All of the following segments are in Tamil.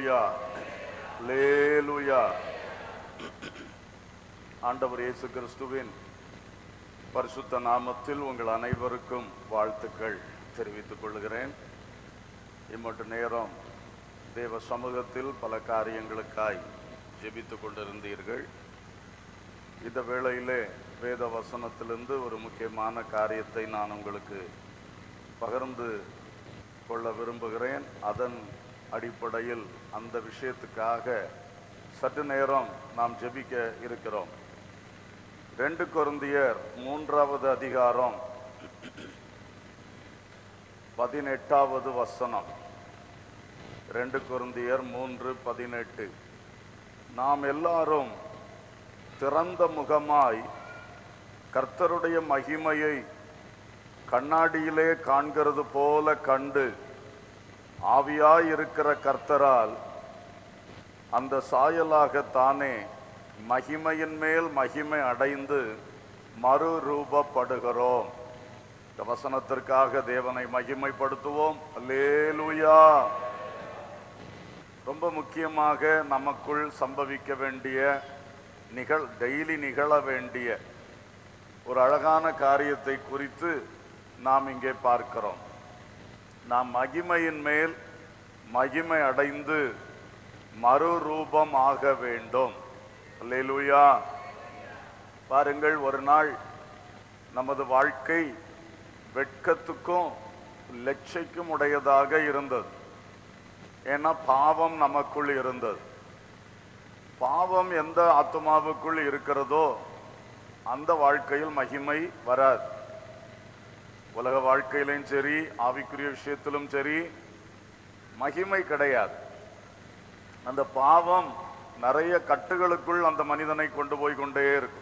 லேலுயா லேலுயா ஆண்டவர் இயேசு கிறிஸ்துவின் பரிசுத்த நாமத்தில் உங்கள் அனைவருக்கும் வாழ்த்துக்கள் தெரிவித்துக் கொள்கிறேன் இம்மட்டு நேரம் தேவ சமூகத்தில் பல காரியங்களுக்காய் ஜெபித்துக் கொண்டிருந்தீர்கள் இந்த வேளையிலே வேத வசனத்திலிருந்து ஒரு முக்கியமான காரியத்தை நான் உங்களுக்கு பகிர்ந்து கொள்ள விரும்புகிறேன் அதன் அடிப்படையில் அந்த விஷயத்துக்காக சற்று நேரம் நாம் ஜெபிக்க இருக்கிறோம் ரெண்டு கொருந்தியர் மூன்றாவது அதிகாரம் பதினெட்டாவது வசனம் ரெண்டு கொருந்தியர் மூன்று பதினெட்டு நாம் எல்லாரும் திறந்த முகமாய் கர்த்தருடைய மகிமையை கண்ணாடியிலே காண்கிறது போல கண்டு ஆவியாய் இருக்கிற கர்த்தரால் அந்த சாயலாகத்தானே மகிமையின் மேல் மகிமை அடைந்து மறுரூபப்படுகிறோம் இந்த வசனத்திற்காக தேவனை மகிமைப்படுத்துவோம் அல்லேலூயா ரொம்ப முக்கியமாக நமக்குள் சம்பவிக்க வேண்டிய நிகழ் டெய்லி நிகழ வேண்டிய ஒரு அழகான காரியத்தை குறித்து நாம் இங்கே பார்க்கிறோம் நாம் மகிமையின் மேல் மகிமை அடைந்து மறுரூபம் ஆக வேண்டும் அல்லேலூயா பாருங்கள் ஒரு நாள் நமது வாழ்க்கை வெட்கத்துக்கும் லட்சைக்கும் உடையதாக இருந்தது ஏன்னா பாவம் நமக்குள் இருந்தது பாவம் எந்த ஆத்மாவுக்குள் இருக்கிறதோ அந்த வாழ்க்கையில் மகிமை வராது உலக வாழ்க்கையிலும் சரி ஆவிக்குரிய விஷயத்திலும் சரி மகிமை கிடையாது அந்த பாவம் நிறைய கட்டுகளுக்குள் அந்த மனிதனை கொண்டு போய் கொண்டே இருக்கும்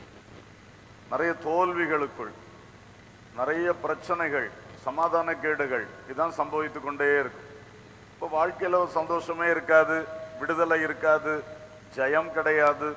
நிறைய தோல்விகளுக்குள் நிறைய பிரச்சனைகள் சமாதான கேடுகள் இதான் சம்பவித்து கொண்டே இருக்கும் இப்போ வாழ்க்கையில ஒரு சந்தோஷமே இருக்காது விடுதலை இருக்காது ஜெயம் கிடையாது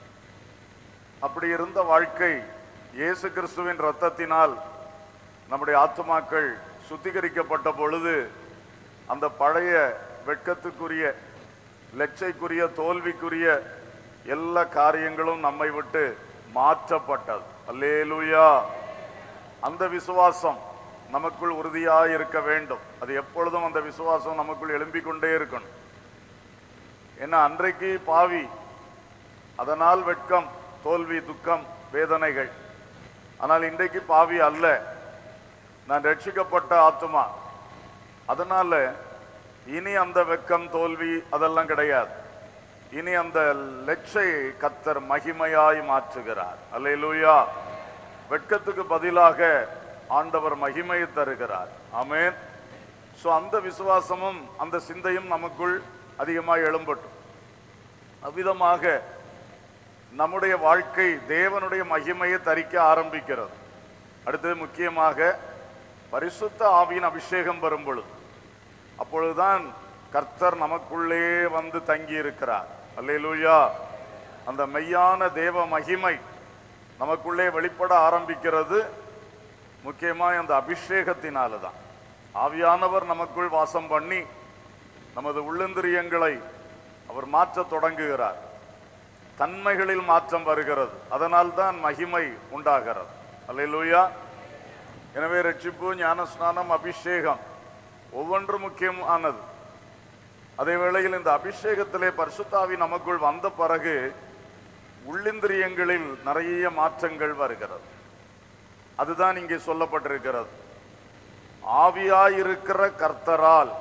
அப்படி இருந்த வாழ்க்கை இயேசு கிறிஸ்துவின் ரத்தத்தினால் நம்முடைய ஆத்துமாக்கள் சுத்திகரிக்கப்பட்ட பொழுது அந்த பழைய வெட்கத்துக்குரிய லட்சைக்குரிய தோல்விக்குரிய எல்லா காரியங்களும் நம்மை விட்டு மாற்றப்பட்டது அல்லேலூயா அந்த விசுவாசம் நமக்குள் உறுதியாக இருக்க வேண்டும் அது எப்பொழுதும் அந்த விசுவாசம் நமக்குள் எழும்பிக் கொண்டே இருக்கணும் ஏன்னா அன்றைக்கு பாவி அதனால் வெட்கம் தோல்வி துக்கம் வேதனைகள் ஆனால் இன்றைக்கு பாவி அல்ல நான் ரட்சிக்கப்பட்ட ஆத்துமா அதனால இனி அந்த வெக்கம் தோல்வி அதெல்லாம் கிடையாது இனி அந்த லட்சை கத்தர் மகிமையாய் மாற்றுகிறார் அல்லேலூயா வெட்கத்துக்கு பதிலாக ஆண்டவர் மகிமையை தருகிறார் ஆமென் சோ அந்த விசுவாசமும் அந்த சிந்தையும் நமக்குள் அதிகமாக எழும்பட்டும் அவ்விதமாக நம்முடைய வாழ்க்கை தேவனுடைய மகிமையை தரிக்க ஆரம்பிக்கிறது அடுத்தது முக்கியமாக பரிசுத்த ஆவியின் அபிஷேகம் வரும் பொழுது அப்பொழுதுதான் கர்த்தர் நமக்குள்ளே வந்து தங்கி இருக்கிறார் அல்லேலூயா அந்த மெய்யான தேவ மகிமை நமக்குள்ளே வெளிப்பட ஆரம்பிக்கிறது முக்கியமாக அந்த அபிஷேகத்தினால தான் ஆவியானவர் நமக்குள் வாசம் பண்ணி நமது உள்ளந்திரியங்களை அவர் மாற்றத் தொடங்குகிறார் தன்மைகளில் மாற்றம் வருகிறது அதனால் தான் மகிமை உண்டாகிறது அல்லேலூயா எனவே ரட்சிப்பு ஞானஸ்நானம் அபிஷேகம் ஒவ்வொன்றும் முக்கியமானது அதே வேளையில் இந்த அபிஷேகத்திலே பரிசுத்தாவி நமக்குள் வந்த பிறகு உள்ளிந்திரியங்களில் நிறைய மாற்றங்கள் வருகிறது அதுதான் இங்கே சொல்லப்பட்டிருக்கிறது ஆவியாயிருக்கிற கர்த்தரால்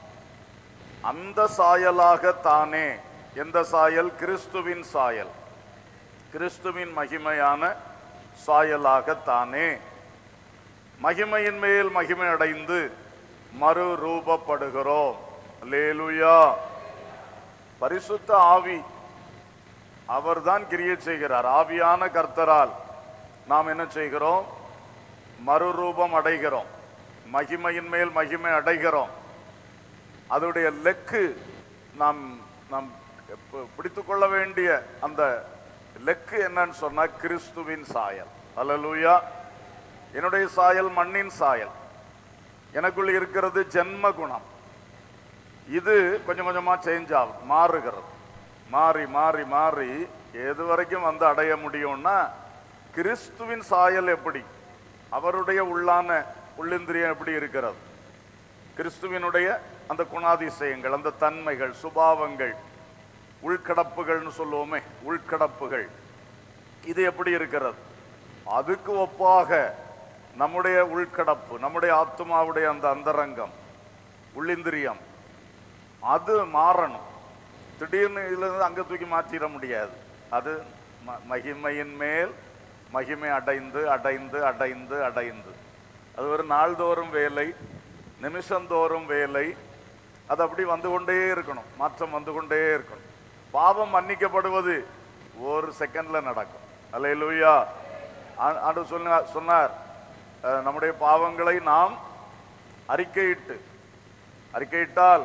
அந்த சாயலாக தானே எந்த சாயல் கிறிஸ்துவின் சாயல் கிறிஸ்துவின் மகிமையான சாயலாக தானே மகிமையின் மேல் மகிமை அடைந்து மறுரூபப்படுகிறோம் லேலுயா பரிசுத்த ஆவி அவர்தான் கிரியை செய்கிறார் ஆவியான கர்த்தரால் நாம் என்ன செய்கிறோம் மறுரூபம் அடைகிறோம் மகிமையின் மேல் மகிமை அடைகிறோம் அதோடைய லெக்கு நாம் நாம் பிடித்துக் கொள்ள வேண்டிய அந்த லெக்கு என்னன்னு சொன்னா கிறிஸ்துவின் சாயல் அல்லேலூயா என்னுடைய சாயல் மண்ணின் சாயல் எனக்குள் இருக்கிறது ஜென்ம குணம் இது கொஞ்சம் கொஞ்சமா சேஞ்ச் ஆகும் மாறுகிறது மாறி மாறி மாறி எது வரைக்கும் வந்து அடைய முடியும்னா கிறிஸ்துவின் சாயல் எப்படி அவருடைய உள்ளான உள்ளிந்திரியம் எப்படி இருக்கிறது கிறிஸ்துவினுடைய அந்த குணாதிசயங்கள் அந்த தன்மைகள் சுபாவங்கள் உள்கடப்புகள்னு சொல்லுவோமே உள்கடப்புகள் இது எப்படி இருக்கிறது அதுக்கு ஒப்பாக நம்முடைய உள்கடப்பு நம்முடைய ஆத்மாவுடைய அந்த அந்தரங்கம் உள்ளிந்திரியம் அது மாறணும் திடீர்னு இதுல இருந்து அங்க தூக்கி மாற்றிட முடியாது அது ம- மகிமையின் மேல் மகிமை அடைந்து அடைந்து அடைந்து அடைந்து அது ஒரு நாள்தோறும் வேலை நிமிஷந்தோறும் வேலை அது அப்படி வந்து கொண்டே இருக்கணும் மாற்றம் வந்து கொண்டே இருக்கணும் பாவம் மன்னிக்கப்படுவது ஒரு செகண்ட்ல நடக்கும் அல்லேலூயா ஆ- ஆண்டவர் சொன்னார் சொன்னார் அஹ், நம்முடைய பாவங்களை நாம் அறிக்கையிட்டு அறிக்கையிட்டால்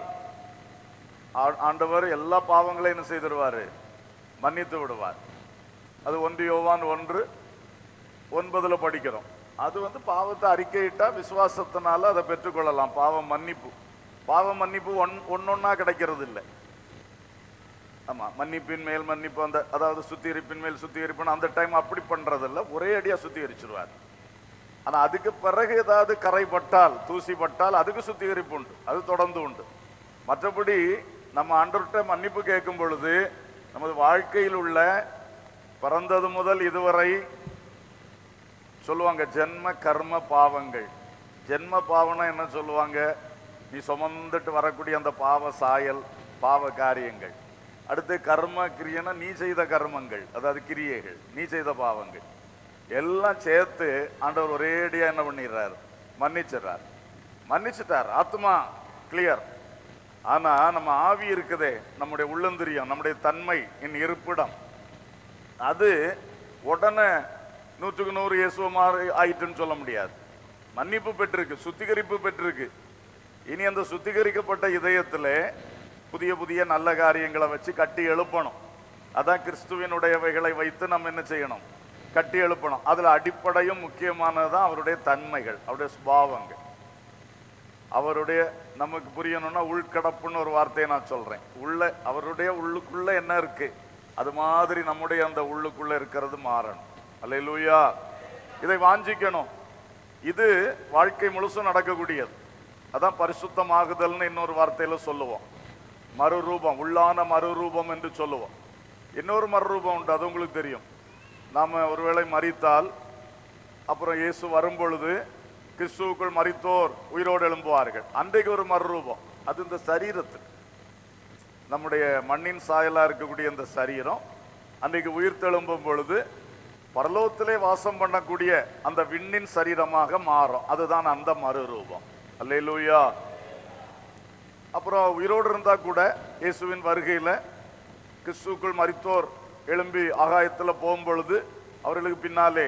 ஆ- ஆண்டவர் எல்லா பாவங்களையும் என்ன செய்திருவாரு மன்னித்து விடுவார் அது ஒன்று யோவான் ஒன்று ஒன்பதுல படிக்கிறோம் அது வந்து பாவத்தை அறிக்கையிட்டா விசுவாசத்தினால அதை பெற்றுக்கொள்ளலாம் பாவம் மன்னிப்பு பாவ மன்னிப்பு ஒன் ஒன்னொன்னா கிடைக்கிறது இல்லை ஆமா மன்னிப்பின் மேல் மன்னிப்பு அந்த அதாவது சுத்திகரிப்பின் மேல் சுத்திகரிப்புன்னு அந்த டைம் அப்படி பண்றதில்ல ஒரே அடியா சுத்திகரிச்சிருவார் ஆனா அதுக்கு பிறகு ஏதாவது கரை பட்டால் தூசி பட்டால் அதுக்கு சுத்திகரிப்பு உண்டு அது தொடர்ந்து உண்டு மற்றபடி நம்ம ஆண்டவர்கிட்ட மன்னிப்பு கேட்கும் பொழுது நமது வாழ்க்கையில் உள்ள பிறந்தது முதல் இதுவரை சொல்லுவாங்க ஜென்ம கர்ம பாவங்கள் ஜென்ம பாவம்னா என்ன சொல்லுவாங்க நீ சுமந்துட்டு வரக்கூடிய அந்த பாவ சாயல் பாவ காரியங்கள் அடுத்து கர்ம கிரியனா நீ செய்த கர்மங்கள் அதாவது கிரியைகள் நீ செய்த பாவங்கள் எல்லாம் சேர்த்து ஆண்டவர் ஒரேடியா என்ன பண்ணிடுறாரு மன்னிச்சிடுறார் மன்னிச்சிட்டார் ஆத்மா கிளியர் ஆனா நம்ம ஆவி இருக்குதே நம்முடைய உள்ளந்திரியம் நம்முடைய தன்மை இன் இருப்பிடம் அது உடனே நூற்றுக்கு நூறு இயேசுவ மாதிரி ஆயிட்டுன்னு சொல்ல முடியாது மன்னிப்பு பெற்றிருக்கு சுத்திகரிப்பு பெற்றிருக்கு இனி அந்த சுத்திகரிக்கப்பட்ட இதயத்திலே புதிய புதிய நல்ல காரியங்களை வச்சு கட்டி எழுப்பணும் அதான் கிறிஸ்துவினுடையவைகளை வைத்து நம்ம என்ன செய்யணும் கட்டி எழுப்பணும் அதுல அடிப்படையும் முக்கியமானதுதான் அவருடைய தன்மைகள் அவருடைய சுபாவங்கள் அவருடைய நமக்கு புரியணும்னா உள்கடப்புன்னு ஒரு வார்த்தையை நான் சொல்றேன் உள்ள அவருடைய உள்ளுக்குள்ள என்ன இருக்கு அது மாதிரி நம்முடைய அந்த உள்ளுக்குள்ள இருக்கிறது மாறணும் அல்லேலூயா இதை வாஞ்சிக்கணும் இது வாழ்க்கை முழுசும் நடக்கக்கூடியது அதான் பரிசுத்தமாகுதல்னு இன்னொரு வார்த்தையில சொல்லுவோம் மறுரூபம் உள்ளான மறுரூபம் என்று சொல்லுவோம் இன்னொரு மறுரூபம் உண்டு அது உங்களுக்கு தெரியும் நாம ஒருவேளை மறித்தால் அப்புறம் இயேசு வரும்பொழுது கிறிஸ்துவுக்குள் மரித்தோர் உயிரோடு எழும்புவார்கள் அன்றைக்கு ஒரு மறுரூபம் அது இந்த சரீரத்துக்கு நம்முடைய மண்ணின் சாயலா இருக்கக்கூடிய இந்த சரீரம் அன்றைக்கு உயிர் தெழும்பும் பொழுது பரலோகத்திலே வாசம் பண்ணக்கூடிய அந்த விண்ணின் சரீரமாக மாறும் அதுதான் அந்த மறுரூபம் அல்லேலூயா அப்புறம் உயிரோடு இருந்தா கூட இயேசுவின் வருகையில கிறிஸ்துவுக்குள் மரித்தோர் எழும்பி ஆகாயத்துல போகும் பொழுது அவர்களுக்கு பின்னாலே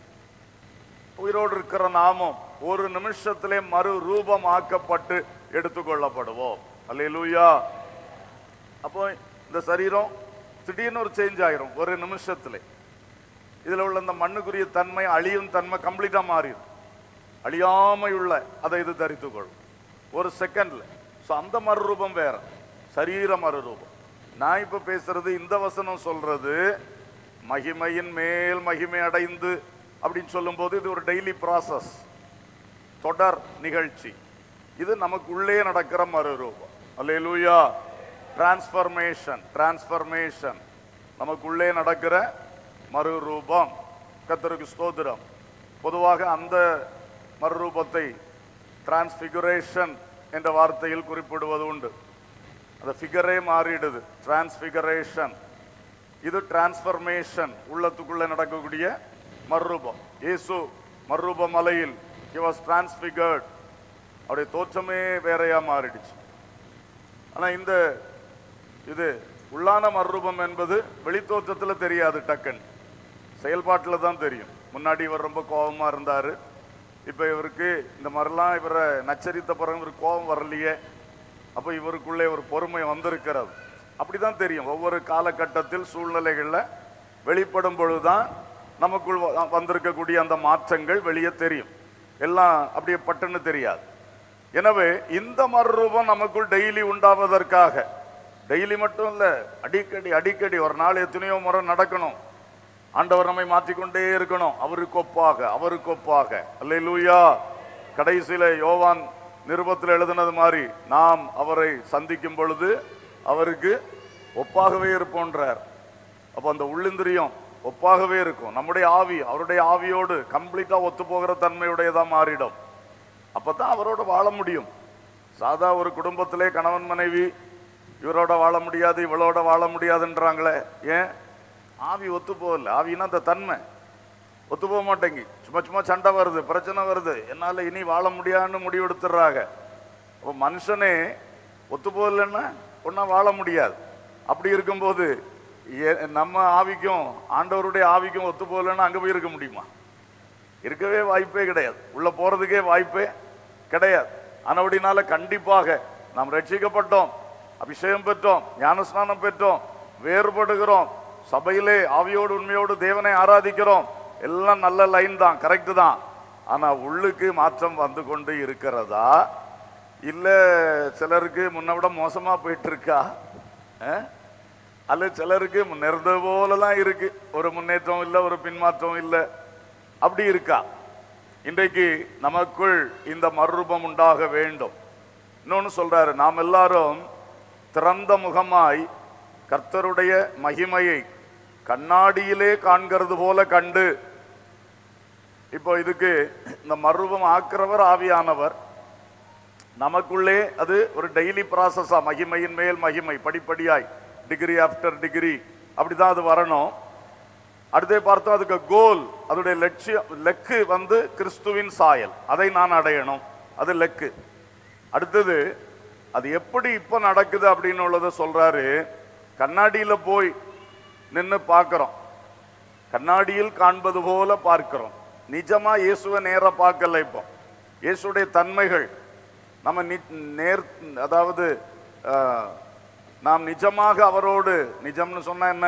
உயிரோடு இருக்கிற நாமும் ஒரு நிமிஷத்திலே மறு ரூபம் ஆக்கப்பட்டு எடுத்துக்கொள்ளப்படுவோம் அல்லேலூயா அப்போ இந்த சரீரம் திடீர்னு ஒரு சேஞ்ச் ஆயிரும் ஒரு நிமிஷத்துல இதுல உள்ள இந்த மண்ணுக்குரிய தன்மை அழியும் தன்மை கம்ப்ளீட்டா மாறிடும் அழியாமை உள்ள அதை இது தரித்துக்கொள்ளும் ஒரு செகண்ட்ல ஸோ அந்த மறுரூபம் வேற சரீர மறுரூபம் நான் இப்ப பேசுறது இந்த வசனம் சொல்றது மகிமையின் மேல் மகிமை அடைந்து அப்படின்னு சொல்லும்போது இது ஒரு டெய்லி ப்ராசஸ் தொடர் நிகழ்ச்சி இது நமக்கு உள்ளே நடக்கிற மறுரூபம் அல்லேலூயா டிரான்ஸ்ஃபர்மேஷன் டிரான்ஸ்ஃபர்மேஷன் நமக்குள்ளே நடக்கிற மறுரூபம் கத்தருக்கு ஸ்தோத்திரம் பொதுவாக அந்த மறுரூபத்தை டிரான்ஸ்பிகுரேஷன் என்ற வார்த்தையில் குறிப்பிடுவது உண்டு அந்த ஃபிகரே மாறிடுது டிரான்ஸ்பிகரேஷன் இது டிரான்ஸ்ஃபர்மேஷன் உள்ளத்துக்குள்ள நடக்கக்கூடிய மறுரூபம் இயேசு மறுரூப மலையில் he was transfigured அவருடைய தோற்றமே வேறையா மாறிடுச்சு ஆனா இந்த இது உள்ளான மறுரூபம் என்பது வெளித்தோற்றத்துல தெரியாது டக்குன்னு செயல்பாட்டுல தான் தெரியும் முன்னாடி இவர் ரொம்ப கோபமா இருந்தாரு இப்ப இவருக்கு இந்த மாதிரிலாம் இவரை நச்சரித்த பிறகு இவருக்கு கோபம் வரலையே அப்ப இவருக்குள்ளே ஒரு பொறுமை வந்திருக்கிறது அப்படிதான் தெரியும் ஒவ்வொரு காலகட்டத்தில் சூழ்நிலைகள்ல வெளிப்படும் பொழுதுதான் நமக்குள் வ- வந்திருக்கக்கூடிய அந்த மாற்றங்கள் வெளியே தெரியும் எல்லாம் அப்படியே பட்டுன்னு தெரியாது எனவே இந்த மறுரூபம் நமக்குள் டெய்லி உண்டாவதற்காக டெய்லி மட்டும் இல்ல அடிக்கடி அடிக்கடி ஒரு நாள் எத்தனையோ முறை நடக்கணும் ஆண்டவர் நம்மை மாற்றிக்கொண்டே இருக்கணும் அவருக்கு ஒப்பாக அவருக்கு ஒப்பாக அல்லேலூயா கடைசியில யோவான் நிருபத்தில் எழுதினது மாதிரி நாம் அவரை சந்திக்கும் பொழுது அவருக்கு ஒப்பாகவே இருப்போன்றார் அப்போ அந்த உள்ளிந்திரியம் ஒப்பாகவே இருக்கும் நம்முடைய ஆவி அவருடைய ஆவியோடு கம்ப்ளீட்டா ஒத்து போகிற தன்மையுடையதா மாறிடும் அப்பதான் அவரோட வாழ முடியும் சாதா ஒரு குடும்பத்திலே கணவன் மனைவி இவரோட வாழ முடியாது இவளோட வாழ முடியாதுன்றாங்களே ஏன் ஆவி ஒத்து போகல ஆவினா அந்த தன்மை ஒத்து போக மாட்டேங்கி சும்மா சும்மா சண்டை வருது பிரச்சனை வருது என்னால இனி வாழ முடியாதுன்னு முடிவெடுத்துடுறாங்க அப்போ மனுஷனே ஒத்து போகலன்னா ஒன்றா வாழ முடியாது அப்படி இருக்கும்போது ஏ- நம்ம ஆவிக்கும் ஆண்டவருடைய ஆவிக்கும் ஒத்து போகலன்னா அங்கே போய் இருக்க முடியுமா இருக்கவே வாய்ப்பே கிடையாது உள்ள போறதுக்கே வாய்ப்பே கிடையாது ஆனபடினால கண்டிப்பாக நாம் ரட்சிக்கப்பட்டோம் அபிஷேகம் பெற்றோம் ஞானஸ்நானம் பெற்றோம் வேறுபடுகிறோம் சபையிலே ஆவியோடு உண்மையோடு தேவனை ஆராதிக்கிறோம் எல்லாம் நல்ல லைன் தான் கரெக்ட் தான் ஆனா உள்ளுக்கு மாற்றம் வந்து கொண்டு இருக்கிறதா இல்ல சிலருக்கு முன்ன விட மோசமா போயிட்டு இருக்கா அஹ்? அல்லது சிலருக்கு முன்னேறது போலலாம் இருக்கு ஒரு முன்னேற்றம் இல்லை ஒரு பின்மாற்றம் இல்லை அப்படி இருக்கா இன்றைக்கு நமக்குள் இந்த மறுரூபம் உண்டாக வேண்டும் இன்னொன்னு சொல்றாரு நாம் எல்லாரும் திறந்த முகமாய் கர்த்தருடைய மகிமையை கண்ணாடியிலே காண்கிறது போல கண்டு இப்போ இதுக்கு இந்த மறுரூபம் ஆக்கிறவர் ஆவியானவர் நமக்குள்ளே அது ஒரு டெய்லி ப்ராசஸா மகிமையின் மேல் மகிமை படிப்படியாய் டிகிரி ஆஃப்டர் டிகிரி அப்படிதான் அது வரணும் அடுத்தே பார்த்தோம் அதுக்கு கோல் அதோடைய லட்சியம் லெக்கு வந்து கிறிஸ்துவின் சாயல் அதை நான் அடையணும் அது லெக்கு அடுத்தது அது எப்படி இப்ப நடக்குது அப்படின்னு உள்ளதை சொல்றாரு கண்ணாடியில போய் நின்று பார்க்கிறோம் கண்ணாடியில் காண்பது போல பார்க்கிறோம் நிஜமா இயேசுவை நேரா பார்க்கல இப்போ இயேசுடைய தன்மைகள் நம்ம நி- நேர் அதாவது ஆஹ், நாம் நிஜமாக அவரோடு நிஜம்னு சொன்னா என்ன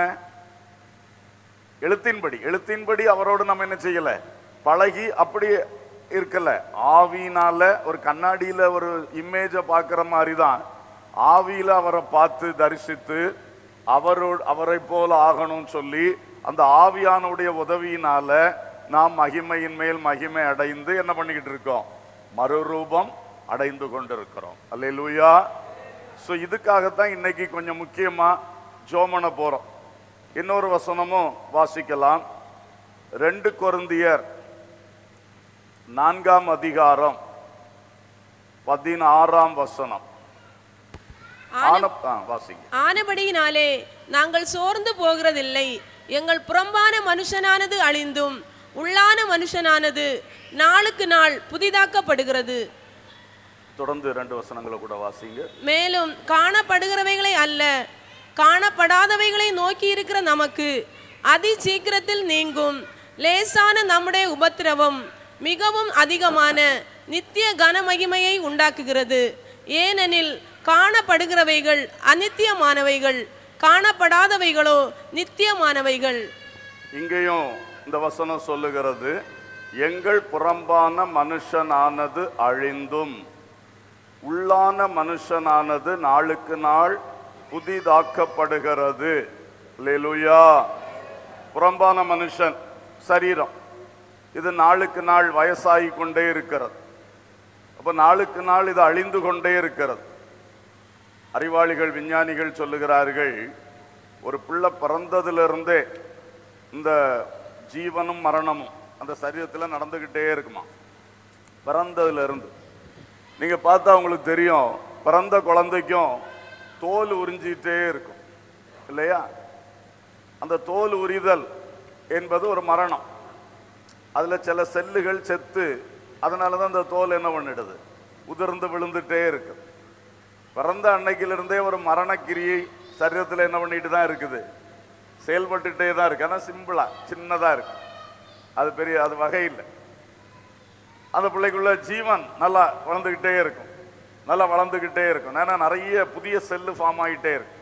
எழுத்தின்படி எழுத்தின்படி அவரோடு நம்ம என்ன செய்யல பழகி அப்படி இருக்கல ஆவியினால ஒரு கண்ணாடியில ஒரு இமேஜை பார்க்குற மாதிரி தான் ஆவியில அவரை பார்த்து தரிசித்து அவரோடு அவரை போல ஆகணும்னு சொல்லி அந்த ஆவியானுடைய உதவியினால நாம் மகிமையின் மேல் மகிமை அடைந்து என்ன பண்ணிக்கிட்டு இருக்கோம் மறுரூபம் அடைந்து கொண்டிருக்கிறோம் அல்லேலூயா ஸோ இதுக்காகத்தான் இன்னைக்கு கொஞ்சம் முக்கியமா ஜோமன போறோம் இன்னொரு வசனமும் வாசிக்கலாம் ரெண்டு கொருந்தியர் நான்காம் அதிகாரம் பதினாறாம் வசனம் ஆன ஆ, வாசிங்க ஆனபடியினாலே நாங்கள் சோர்ந்து போகிறதில்லை எங்கள் புறம்பான மனுஷனானது அழிந்தும் உள்ளான மனுஷனானது நாளுக்கு நாள் புதிதாக்கப்படுகிறது தொடர்ந்து ரெண்டு வசனங்களை கூட வாசிங்க மேலும் காணப்படுகிறவைகளை அல்ல காணப்படாதவைகளை நோக்கி இருக்கிற நமக்கு அதி சீக்கிரத்தில் நீங்கும் லேசான நம்முடைய உபத்திரவம் மிகவும் அதிகமான நித்திய கனமகிமையை உண்டாக்குகிறது ஏனெனில் காணப்படுகிறவைகள் அநித்தியமானவைகள் காணப்படாதவைகளோ நித்தியமானவைகள் இங்கேயும் இந்த வசனம் சொல்லுகிறது எங்கள் புறம்பான மனுஷனானது அழிந்தும் உள்ளான மனுஷனானது நாளுக்கு நாள் புதிதாக்கப்படுகிறது லெலுயா புறம்பான மனுஷன் சரீரம் இது நாளுக்கு நாள் வயசாகி கொண்டே இருக்கிறது அப்ப நாளுக்கு நாள் இது அழிந்து கொண்டே இருக்கிறது அறிவாளிகள் விஞ்ஞானிகள் சொல்லுகிறார்கள் ஒரு பிள்ளை பிறந்ததிலிருந்தே இந்த ஜீவனும் மரணமும் அந்த சரீரத்தில் நடந்துக்கிட்டே இருக்குமா பிறந்ததுல இருந்து நீங்க பார்த்தா உங்களுக்கு தெரியும் பிறந்த குழந்தைக்கும் தோல் உறிஞ்சிட்டே இருக்கும் இல்லையா அந்த தோல் உரிதல் என்பது ஒரு மரணம் அதுல சில செல்லுகள் செத்து அதனால தான் அந்த தோல் என்ன பண்ணிடுது உதிர்ந்து விழுந்துட்டே இருக்கு பிறந்த அன்னைக்கிலிருந்தே ஒரு மரணக்கிரியை சரீரத்தில் என்ன பண்ணிட்டு தான் இருக்குது செயல்பட்டுட்டே தான் இருக்கு ஆனால் சிம்பிளா சின்னதா இருக்கு அது பெரிய அது வகை இல்லை அந்த பிள்ளைக்குள்ள ஜீவன் நல்லா வளர்ந்துக்கிட்டே இருக்கும் நல்லா வளர்ந்துக்கிட்டே இருக்கும் ஏன்னா நிறைய புதிய செல்லு ஃபார்ம் ஆகிட்டே இருக்கு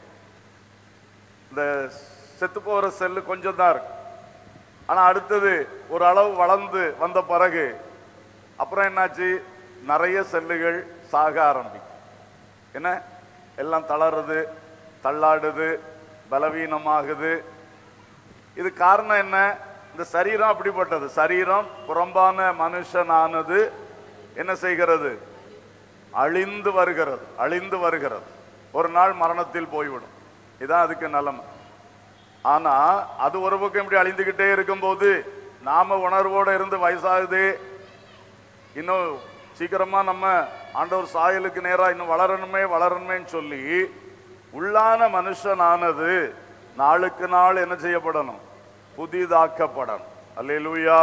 இந்த செத்து போகிற செல்லு கொஞ்சம் தான் இருக்கு ஆனால் அடுத்தது ஒரு அளவு வளர்ந்து வந்த பிறகு அப்புறம் என்னாச்சு நிறைய செல்லுகள் சாக ஆரம்பிக்கும் என்ன எல்லாம் தளருது தள்ளாடுது பலவீனமாகுது இது காரணம் என்ன இந்த சரீரம் அப்படிப்பட்டது சரீரம் புறம்பான மனுஷனானது என்ன செய்கிறது அழிந்து வருகிறது அழிந்து வருகிறது ஒரு நாள் மரணத்தில் போய்விடும் இதான் அதுக்கு நிலைமை ஆனா அது ஒரு பக்கம் இப்படி அழிந்துகிட்டே இருக்கும்போது நாம உணர்வோட இருந்து வயசாகுது இன்னும் சீக்கிரமா நம்ம ஆண்டவர் சாயலுக்கு நேரா இன்னும் வளரணுமே வளரணுமேன்னு சொல்லி உள்ளான மனுஷனானது நாளுக்கு நாள் என்ன செய்யப்படணும் புதிதாக்கப்படணும் அல்லேலூயா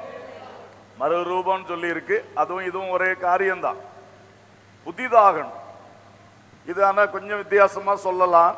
மறுரூபம் சொல்லி இருக்கு அதுவும் இதுவும் ஒரே காரியம்தான் புதிதாகணும் இது ஆனா கொஞ்சம் வித்தியாசமா சொல்லலாம்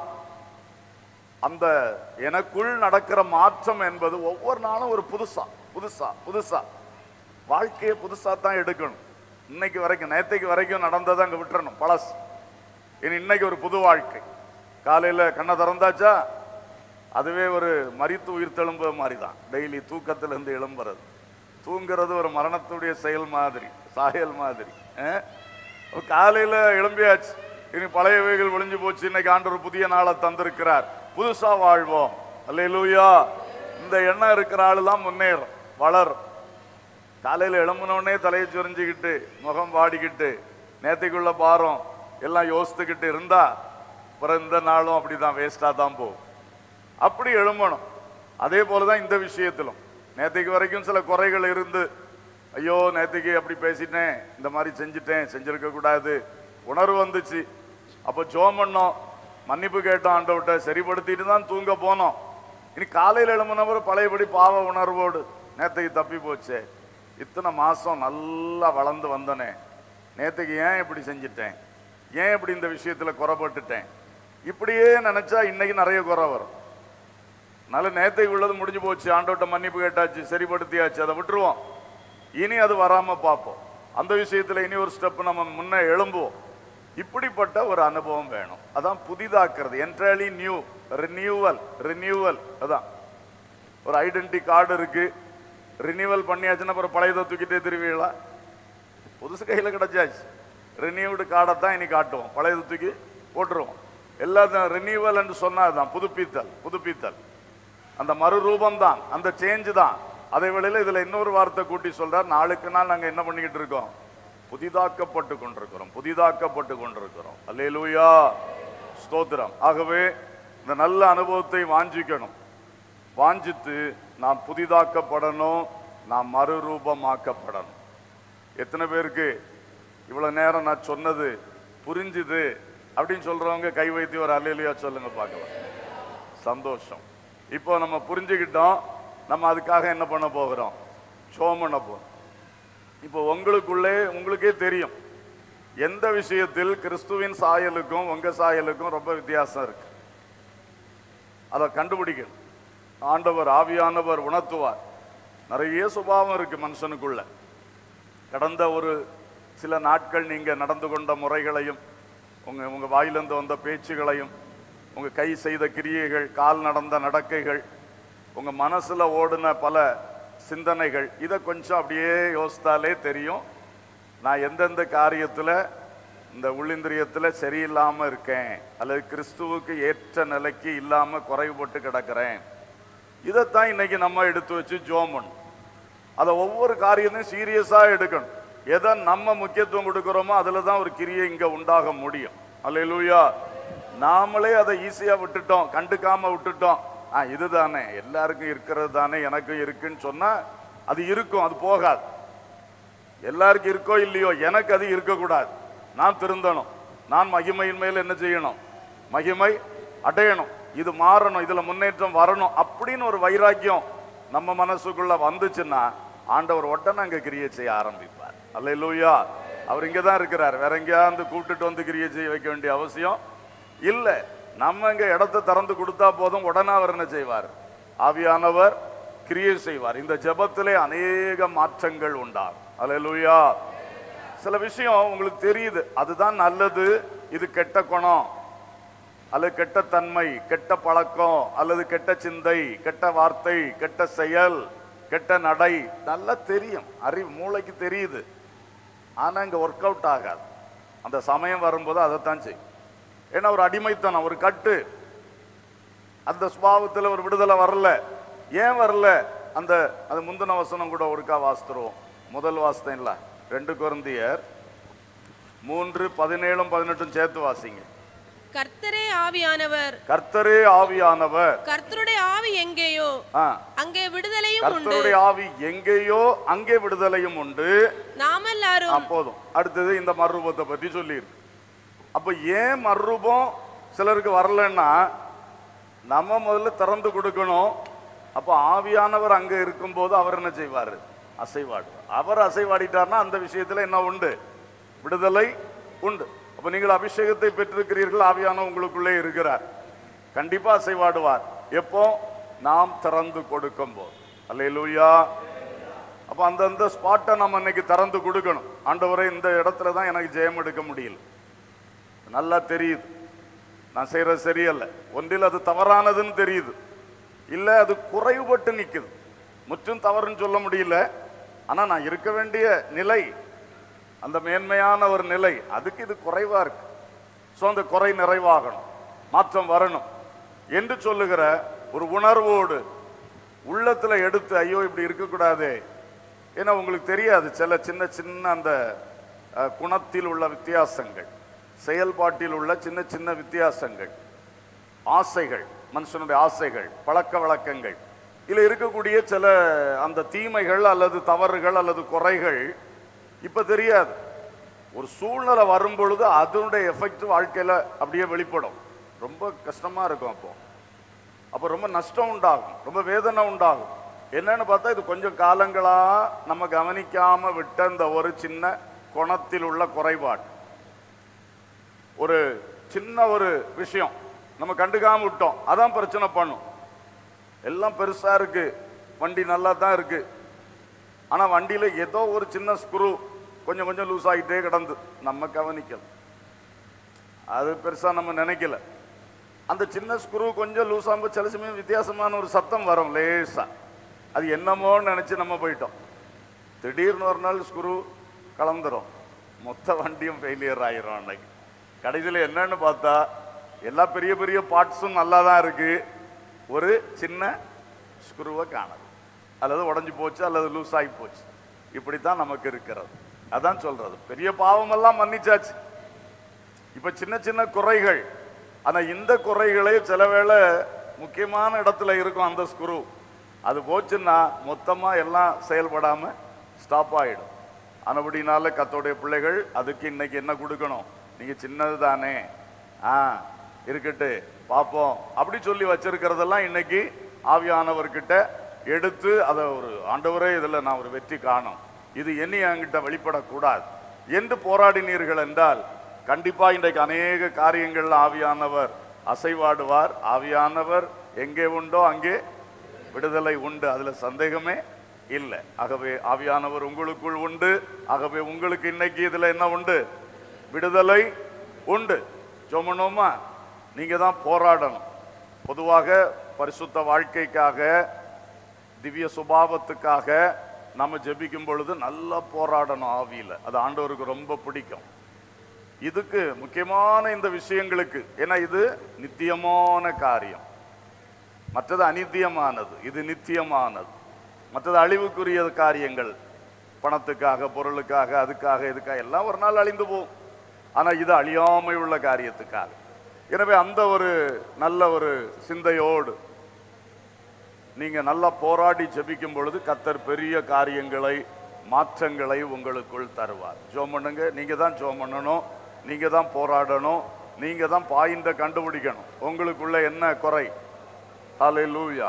அந்த எனக்குள் நடக்கிற மாற்றம் என்பது ஒவ்வொரு நாளும் ஒரு புதுசா புதுசா புதுசா வாழ்க்கையை புதுசா தான் எடுக்கணும் இன்னைக்கு வரைக்கும் நேத்தைக்கு வரைக்கும் நடந்ததை அங்க விட்டுறணும் பழசு இனி இன்னைக்கு ஒரு புது வாழ்க்கை காலையில கண்ணை திறந்தாச்சா அதுவே ஒரு மரித்து உயிர் தெழும்பு மாதிரி தான் டெய்லி தூக்கத்திலிருந்து எழும்புறது தூங்குறது ஒரு மரணத்துடைய செயல் மாதிரி சாயல் மாதிரி அஹ்? அப்ப காலையில எழும்பியாச்சு இனி பழையவைகள் ஒளிஞ்சு போச்சு இன்னைக்கு ஆண்டவர் புதிய நாளை தந்திருக்கிறார் புதுசா வாழ்வோம் அல்லேலூயா இந்த எண்ணம் இருக்கிற ஆளுதான் முன்னேறும் வளரும் காலையில எழும்பினோடனே தலையை சொரிஞ்சுக்கிட்டு முகம் வாடிக்கிட்டு நேத்திக்குள்ள பாரம் எல்லாம் யோசித்துக்கிட்டு இருந்தா அப்புறம் இந்த நாளும் அப்படிதான் வேஸ்டா தான் போகும் அப்படி எழும்பணும் அதே போலதான் இந்த விஷயத்திலும் நேத்திக்கு வரைக்கும் சில குறைகள் இருந்து ஐயோ நேத்திக்கு அப்படி பேசிட்டேன் இந்த மாதிரி செஞ்சுட்டேன் செஞ்சிருக்க கூடாது உணர்வு வந்துச்சு அப்போ ஜோம் பண்ணோம் மன்னிப்பு கேட்டோம் ஆண்டவர்கிட்ட சரிப்படுத்திட்டு தான் தூங்க போனோம் இனி காலையில் எழும்பினவர் பழையபடி பாவ உணர்வோடு நேத்தைக்கு தப்பி போச்சே இத்தனை மாசம் நல்லா வளர்ந்து வந்தனே நேத்துக்கு ஏன் இப்படி செஞ்சிட்டேன் ஏன் இப்படி இந்த விஷயத்துல குறைப்பட்டுட்டேன் இப்படியே நினைச்சா இன்னைக்கு நிறைய குறை வரும் நல்ல நேத்தைக்கு உள்ளது முடிஞ்சு போச்சு ஆண்டவர்ட்ட மன்னிப்பு கேட்டாச்சு சரிப்படுத்தியாச்சு அதை விட்டுருவோம் இனி அது வராம பார்ப்போம் அந்த விஷயத்துல இனி ஒரு ஸ்டெப் நம்ம முன்ன எழும்புவோம் இப்படிப்பட்ட ஒரு அனுபவம் வேணும் அதான் புதிதாக்குறது என்ட்ரலி நியூ ரினியூவல் ரினியூவல் அதான் ஒரு ஐடென்டி கார்டு இருக்கு ரினியூவல் பண்ணியாச்சுன்னா அப்புறம் பழையதை தூக்கிட்டே திருவிழா புதுசு கையில் கிடைச்சாச்சு ரினியூவ்டு கார்டை தான் இனி காட்டுவோம் பழையதை தூக்கி போட்டுருவோம் எல்லாத்தையும் ரினியூவல் என்று சொன்னா அதுதான் புதுப்பித்தல் புதுப்பித்தல் அந்த மறுரூபம் தான் அந்த சேஞ்ச் தான் அதே வேளையில் இதுல இன்னொரு வார்த்தை கூட்டி சொல்றார் நாளுக்கு நாள் நாங்க என்ன பண்ணிக்கிட்டு இருக்கோம் புதிதாக்கப்பட்டு கொண்டிருக்கிறோம் புதிதாக்கப்பட்டு கொண்டிருக்கிறோம் அல்லேலூயா ஸ்தோத்திரம் ஆகவே இந்த நல்ல அனுபவத்தை வாஞ்சிக்கணும் வாஞ்சித்து நாம் புதிதாக்கப்படணும் நாம் மறுரூபமாக்கப்படணும் எத்தனை பேருக்கு இவ்வளவு நேரம் நான் சொன்னது புரிஞ்சுது அப்படின்னு சொல்றவங்க கை வைத்து ஒரு அல்லேலூயா சொல்லுங்க பார்க்கலாம் சந்தோஷம் இப்போ நம்ம புரிஞ்சுக்கிட்டோம் நம்ம அதுக்காக என்ன பண்ண போகிறோம் ஷோம் பண்ண போறோம் இப்போ உங்களுக்குள்ளே உங்களுக்கே தெரியும் எந்த விஷயத்தில் கிறிஸ்துவின் சாயலுக்கும் உங்க சாயலுக்கும் ரொம்ப வித்தியாசம் இருக்கு அதை கண்டுபிடிக்கணும் ஆண்டவர் ஆவியானவர் உணர்த்துவார் நிறைய சுபாவம் இருக்கு மனுஷனுக்குள்ள கடந்த ஒரு சில நாட்கள் நீங்க நடந்து கொண்ட முறைகளையும் உங்க உங்க வாயிலிருந்து வந்த பேச்சுகளையும் உங்க கை செய்த கிரியைகள் கால் நடந்த நடக்கைகள் உங்க மனசுல ஓடின பல சிந்தனைகள் இதை கொஞ்சம் அப்படியே யோசித்தாலே தெரியும் நான் எந்தெந்த காரியத்துல இந்த உள்ளிந்திரியத்துல சரியில்லாம இருக்கேன் அல்லது கிறிஸ்துவுக்கு ஏற்ற நிலைக்கு இல்லாம குறைவுபட்டு கிடக்கிறேன் இதைத்தான் இன்னைக்கு நம்ம எடுத்து வச்சு ஜோம் பண்ணணும் அதை ஒவ்வொரு காரியத்தையும் சீரியஸா எடுக்கணும் எதை நம்ம முக்கியத்துவம் கொடுக்கிறோமோ அதுல தான் ஒரு கிரியை இங்க உண்டாக முடியும் அல்லேலூயா நாமளே அதை ஈஸியா விட்டுட்டோம் கண்டுக்காம விட்டுட்டோம் ஆ இதுதானே எல்லாருக்கும் இருக்கிறது தானே எனக்கும் இருக்குன்னு சொன்னா அது இருக்கும் அது போகாது எல்லாருக்கும் இருக்கோ இல்லையோ எனக்கு அது இருக்கக்கூடாது நான் திருந்தணும் நான் மகிமையின் மேல் என்ன செய்யணும் மகிமை அடையணும் இது மாறணும் இதுல முன்னேற்றம் வரணும் அப்படின்னு ஒரு வைராக்கியம் நம்ம மனசுக்குள்ள வந்துச்சுன்னா ஆண்டவர் உடனே அங்க கிரியை செய்ய ஆரம்பிப்பார் அல்லேலூயா அவர் இங்க தான் இருக்கிறார் வேற எங்கேயாவது கூப்பிட்டுட்டு வந்து கிரியை செய்ய வைக்க வேண்டிய அவசியம் இல்ல நம்ம இங்க இடத்தை திறந்து கொடுத்தா போதும் உடனே அவர் என்ன செய்வார் ஆவியானவர் கிரியை செய்வார் இந்த ஜெபத்திலே அநேக மாற்றங்கள் உண்டாகும் அல்லேலூயா சில விஷயம் உங்களுக்கு தெரியுது அதுதான் நல்லது இது கெட்ட குணம் அல்லது கெட்ட தன்மை கெட்ட பழக்கம் அல்லது கெட்ட சிந்தை கெட்ட வார்த்தை கெட்ட செயல் கெட்ட நடை நல்லா தெரியும் அறிவு மூளைக்கு தெரியுது ஆனா இங்க ஒர்க் அவுட் ஆகாது அந்த சமயம் வரும்போது அதைத்தான் செய்யும் ஏன்னா ஒரு அடிமைத்தனம் ஒரு கட்டு அந்த சுபாவத்தில் ஒரு விடுதலை வரல ஏன் வரல அந்த அது முந்தின வசனம் கூட ஒருக்கா வாசித்துருவோம் முதல் வாசனம் இல்ல ரெண்டு குருந்தியர் மூன்று பதினேழும் பதினெட்டும் சேர்த்து வாசிங்க கர்த்தரே ஆவியானவர் கர்த்தரே ஆவியானவர் கர்த்தருடைய ஆவி எங்கேயோ ஆ, அங்கே விடுதலையும் உண்டு கர்த்தருடைய ஆவி எங்கேயோ அங்கே விடுதலையும் உண்டு நாம் ஆ, எல்லாரும் போதும் அடுத்தது இந்த மறுரூபத்தை பற்றி சொல்லியிருக்கு அப்ப ஏன் மறுரூபம் சிலருக்கு வரலன்னா நம்ம முதல்ல திறந்து கொடுக்கணும் அப்போ ஆவியானவர் அங்க இருக்கும்போது அவர் என்ன செய்வார் அசைவாடுவார் அவர் அசைவாடிட்டார்னா அந்த விஷயத்துல என்ன உண்டு விடுதலை உண்டு அப்ப நீங்கள் அபிஷேகத்தை பெற்றிருக்கிறீர்கள் ஆவியானவர் உங்களுக்குள்ளே இருக்கிறார் கண்டிப்பா அசைவாடுவார் எப்போ நாம் திறந்து கொடுக்கும் போது அல்லேலூயா அப்ப அந்தந்த ஸ்பாட்டை நம்ம இன்னைக்கு திறந்து கொடுக்கணும் ஆண்டவரே இந்த இடத்துல தான் எனக்கு ஜெயம் எடுக்க முடியல நல்லா தெரியுது நான் செய்யறது சரியல்ல ஒன்றில் அது தவறானதுன்னு தெரியுது இல்ல அது குறைவுபட்டு நிக்குது முற்றும் தவறுன்னு சொல்ல முடியல ஆனா நான் இருக்க வேண்டிய நிலை அந்த மேன்மையான ஒரு நிலை அதுக்கு இது குறைவா இருக்கு ஸோ அந்த குறை நிறைவாகணும் மாற்றம் வரணும் என்று சொல்லுகிற ஒரு உணர்வோடு உள்ளத்துல எடுத்து ஐயோ இப்படி இருக்கக்கூடாதே ஏன்னா உங்களுக்கு தெரியாது சில சின்ன சின்ன அந்த அஹ், குணத்தில் உள்ள வித்தியாசங்கள் செயல்பாட்டில் உள்ள சின்ன சின்ன வித்தியாசங்கள் ஆசைகள் மனுஷனுடைய ஆசைகள் பழக்க வழக்கங்கள் இதில் இருக்கக்கூடிய சில அந்த தீமைகள் அல்லது தவறுகள் அல்லது குறைகள் இப்ப தெரியாது ஒரு சூழ்நிலை வரும் பொழுது அதனுடைய எஃபெக்ட் வாழ்க்கையில அப்படியே வெளிப்படும் ரொம்ப கஷ்டமா இருக்கும் அப்போ அப்போ ரொம்ப நஷ்டம் உண்டாகும் ரொம்ப வேதனை உண்டாகும் என்னன்னு பார்த்தா இது கொஞ்சம் காலங்களா நம்ம கவனிக்காம விட்ட இந்த ஒரு சின்ன குணத்தில் உள்ள குறைபாடு ஒரு சின்ன ஒரு விஷயம் நம்ம கண்டுக்காம விட்டோம் அதான் பிரச்சனை பண்ணும் எல்லாம் பெருசா இருக்கு வண்டி நல்லா தான் இருக்கு ஆனா வண்டியில ஏதோ ஒரு சின்ன ஸ்க்ரூ கொஞ்சம் கொஞ்சம் லூஸ் ஆகிட்டே கிடந்து நம்ம கவனிக்கல அது பெருசா நம்ம நினைக்கல அந்த சின்ன ஸ்க்ரூ கொஞ்சம் லூஸ் ஆகும்போது சில சமயம் வித்தியாசமான ஒரு சத்தம் வரும் லேசா அது என்னமோன்னு நினைச்சு நம்ம போயிட்டோம் திடீர்னு ஒரு நாள் ஸ்க்ரூ கலந்துரும் மொத்த வண்டியும் ஃபெயிலியர் ஆயிரும் அன்னைக்கு கடைசியில் என்னன்னு பார்த்தா எல்லா பெரிய பெரிய பார்ட்ஸும் நல்லா தான் இருக்கு ஒரு சின்ன ஸ்க்ரூவை காணது அல்லது உடைஞ்சு போச்சு அல்லது லூஸ் ஆகி போச்சு இப்படித்தான் நமக்கு இருக்கிறது அதான் சொல்றது பெரிய பாவமெல்லாம் மன்னிச்சாச்சு இப்ப சின்ன சின்ன குறைகள் ஆனா இந்த குறைகளே சில வேளை முக்கியமான இடத்துல இருக்கும் அந்த ஸ்க்ரூ அது போச்சுன்னா மொத்தமா எல்லாம் செயல்படாம ஸ்டாப் ஆயிடும் ஆனபடினால கத்தோடைய பிள்ளைகள் அதுக்கு இன்னைக்கு என்ன கொடுக்கணும் நீங்க சின்னது தானே ஆ இருக்கட்டு பார்ப்போம் அப்படி சொல்லி வச்சிருக்கிறதெல்லாம் இன்னைக்கு ஆவியானவர்கிட்ட எடுத்து அதை ஒரு ஆண்டவரே இதுல நான் ஒரு வெற்றி காணும் இது என்னை என்கிட்ட வெளிப்படக்கூடாது என்று போராடினீர்கள் என்றால் கண்டிப்பா இன்றைக்கு அநேக காரியங்கள்ல ஆவியானவர் அசைவாடுவார் ஆவியானவர் எங்கே உண்டோ அங்கே விடுதலை உண்டு அதுல சந்தேகமே இல்லை ஆகவே ஆவியானவர் உங்களுக்குள் உண்டு ஆகவே உங்களுக்கு இன்னைக்கு இதுல என்ன உண்டு விடுதலை உண்டு சொமனோமா நீங்க தான் போராடணும் பொதுவாக பரிசுத்த வாழ்க்கைக்காக திவ்ய சுபாவத்துக்காக நம்ம ஜெபிக்கும் பொழுது நல்லா போராடணும் ஆவியில அது ஆண்டவருக்கு ரொம்ப பிடிக்கும் இதுக்கு முக்கியமான இந்த விஷயங்களுக்கு ஏன்னா இது நித்தியமான காரியம் மற்றது அநித்தியமானது இது நித்தியமானது மற்றது அழிவுக்குரிய காரியங்கள் பணத்துக்காக பொருளுக்காக அதுக்காக இதுக்காக எல்லாம் ஒரு நாள் அழிந்து போகும் ஆனா இது அழியாமை உள்ள காரியத்துக்காக எனவே அந்த ஒரு நல்ல ஒரு சிந்தையோடு நீங்க நல்லா போராடி ஜெபிக்கும் பொழுது கத்தர் பெரிய காரியங்களை மாற்றங்களை உங்களுக்குள் தருவார் ஜோம் பண்ணுங்க நீங்க தான் ஜோம் பண்ணணும் நீங்க தான் போராடணும் நீங்க தான் பாயிண்ட கண்டுபிடிக்கணும் உங்களுக்குள்ள என்ன குறை ஹalleluya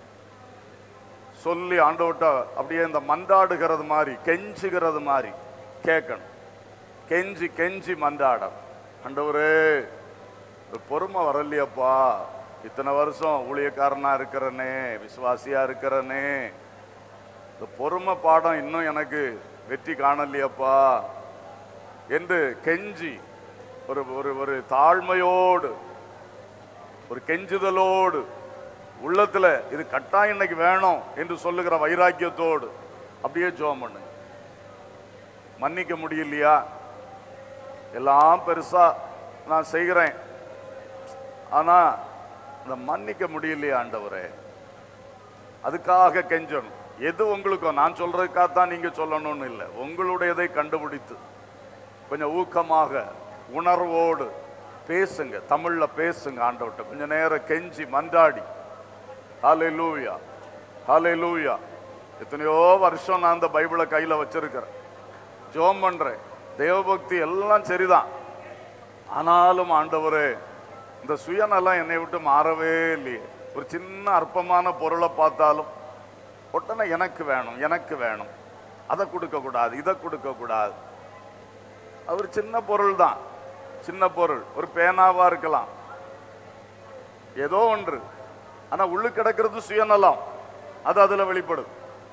சொல்லி ஆண்டவர்ட்ட அப்படியே இந்த மன்றாடுகிறது மாதிரி கெஞ்சுகிறது மாதிரி கேட்கணும் கெஞ்சி கெஞ்சி மன்றாடம் ஆண்டவரே இந்த பொறுமை வரலையப்பா இத்தனை வருஷம் ஊழியக்காரனா இருக்கிறனே விசுவாசியா இருக்கிறனே இந்த பொறுமை பாடம் இன்னும் எனக்கு வெற்றி காணலையப்பா என்று கெஞ்சி ஒரு ஒரு ஒரு தாழ்மையோடு ஒரு கெஞ்சுதலோடு உள்ளத்துல இது கட்டாயம் இன்னைக்கு வேணும் என்று சொல்லுகிற வைராக்கியத்தோடு அப்படியே ஜோம் பண்ணுங்க மன்னிக்க முடியலையா எல்லாம் பெருசா நான் செய்கிறேன் ஆனா இந்த மன்னிக்க முடியலையா ஆண்டவரே அதுக்காக கெஞ்சணும் எது உங்களுக்கும் நான் சொல்றதுக்காக தான் நீங்க சொல்லணும்னு இல்லை உங்களுடையதை கண்டுபிடித்து கொஞ்சம் ஊக்கமாக உணர்வோடு பேசுங்க தமிழ்ல பேசுங்க ஆண்டவர்கிட்ட கொஞ்ச நேரம் கெஞ்சி மன்றாடி ஹாலே லூயா ஹாலே லூயா எத்தனையோ வருஷம் நான் அந்த பைபிளை கையில வச்சிருக்கிறேன் ஜோம் பண்றேன் தேவபக்தி எல்லாம் சரிதான் ஆனாலும் ஆண்டவரே இந்த சுயநலம் என்னை விட்டு மாறவே இல்லையே ஒரு சின்ன அற்பமான பொருளை பார்த்தாலும் உடனே எனக்கு வேணும் எனக்கு வேணும் அதை கொடுக்க கூடாது இதை கொடுக்க கூடாது அது ஒரு சின்ன பொருள் தான் சின்ன பொருள் ஒரு பேனாவா இருக்கலாம் ஏதோ ஒன்று ஆனா உள்ளு கிடக்கிறது சுயநலம் அது அதுல வெளிப்படுது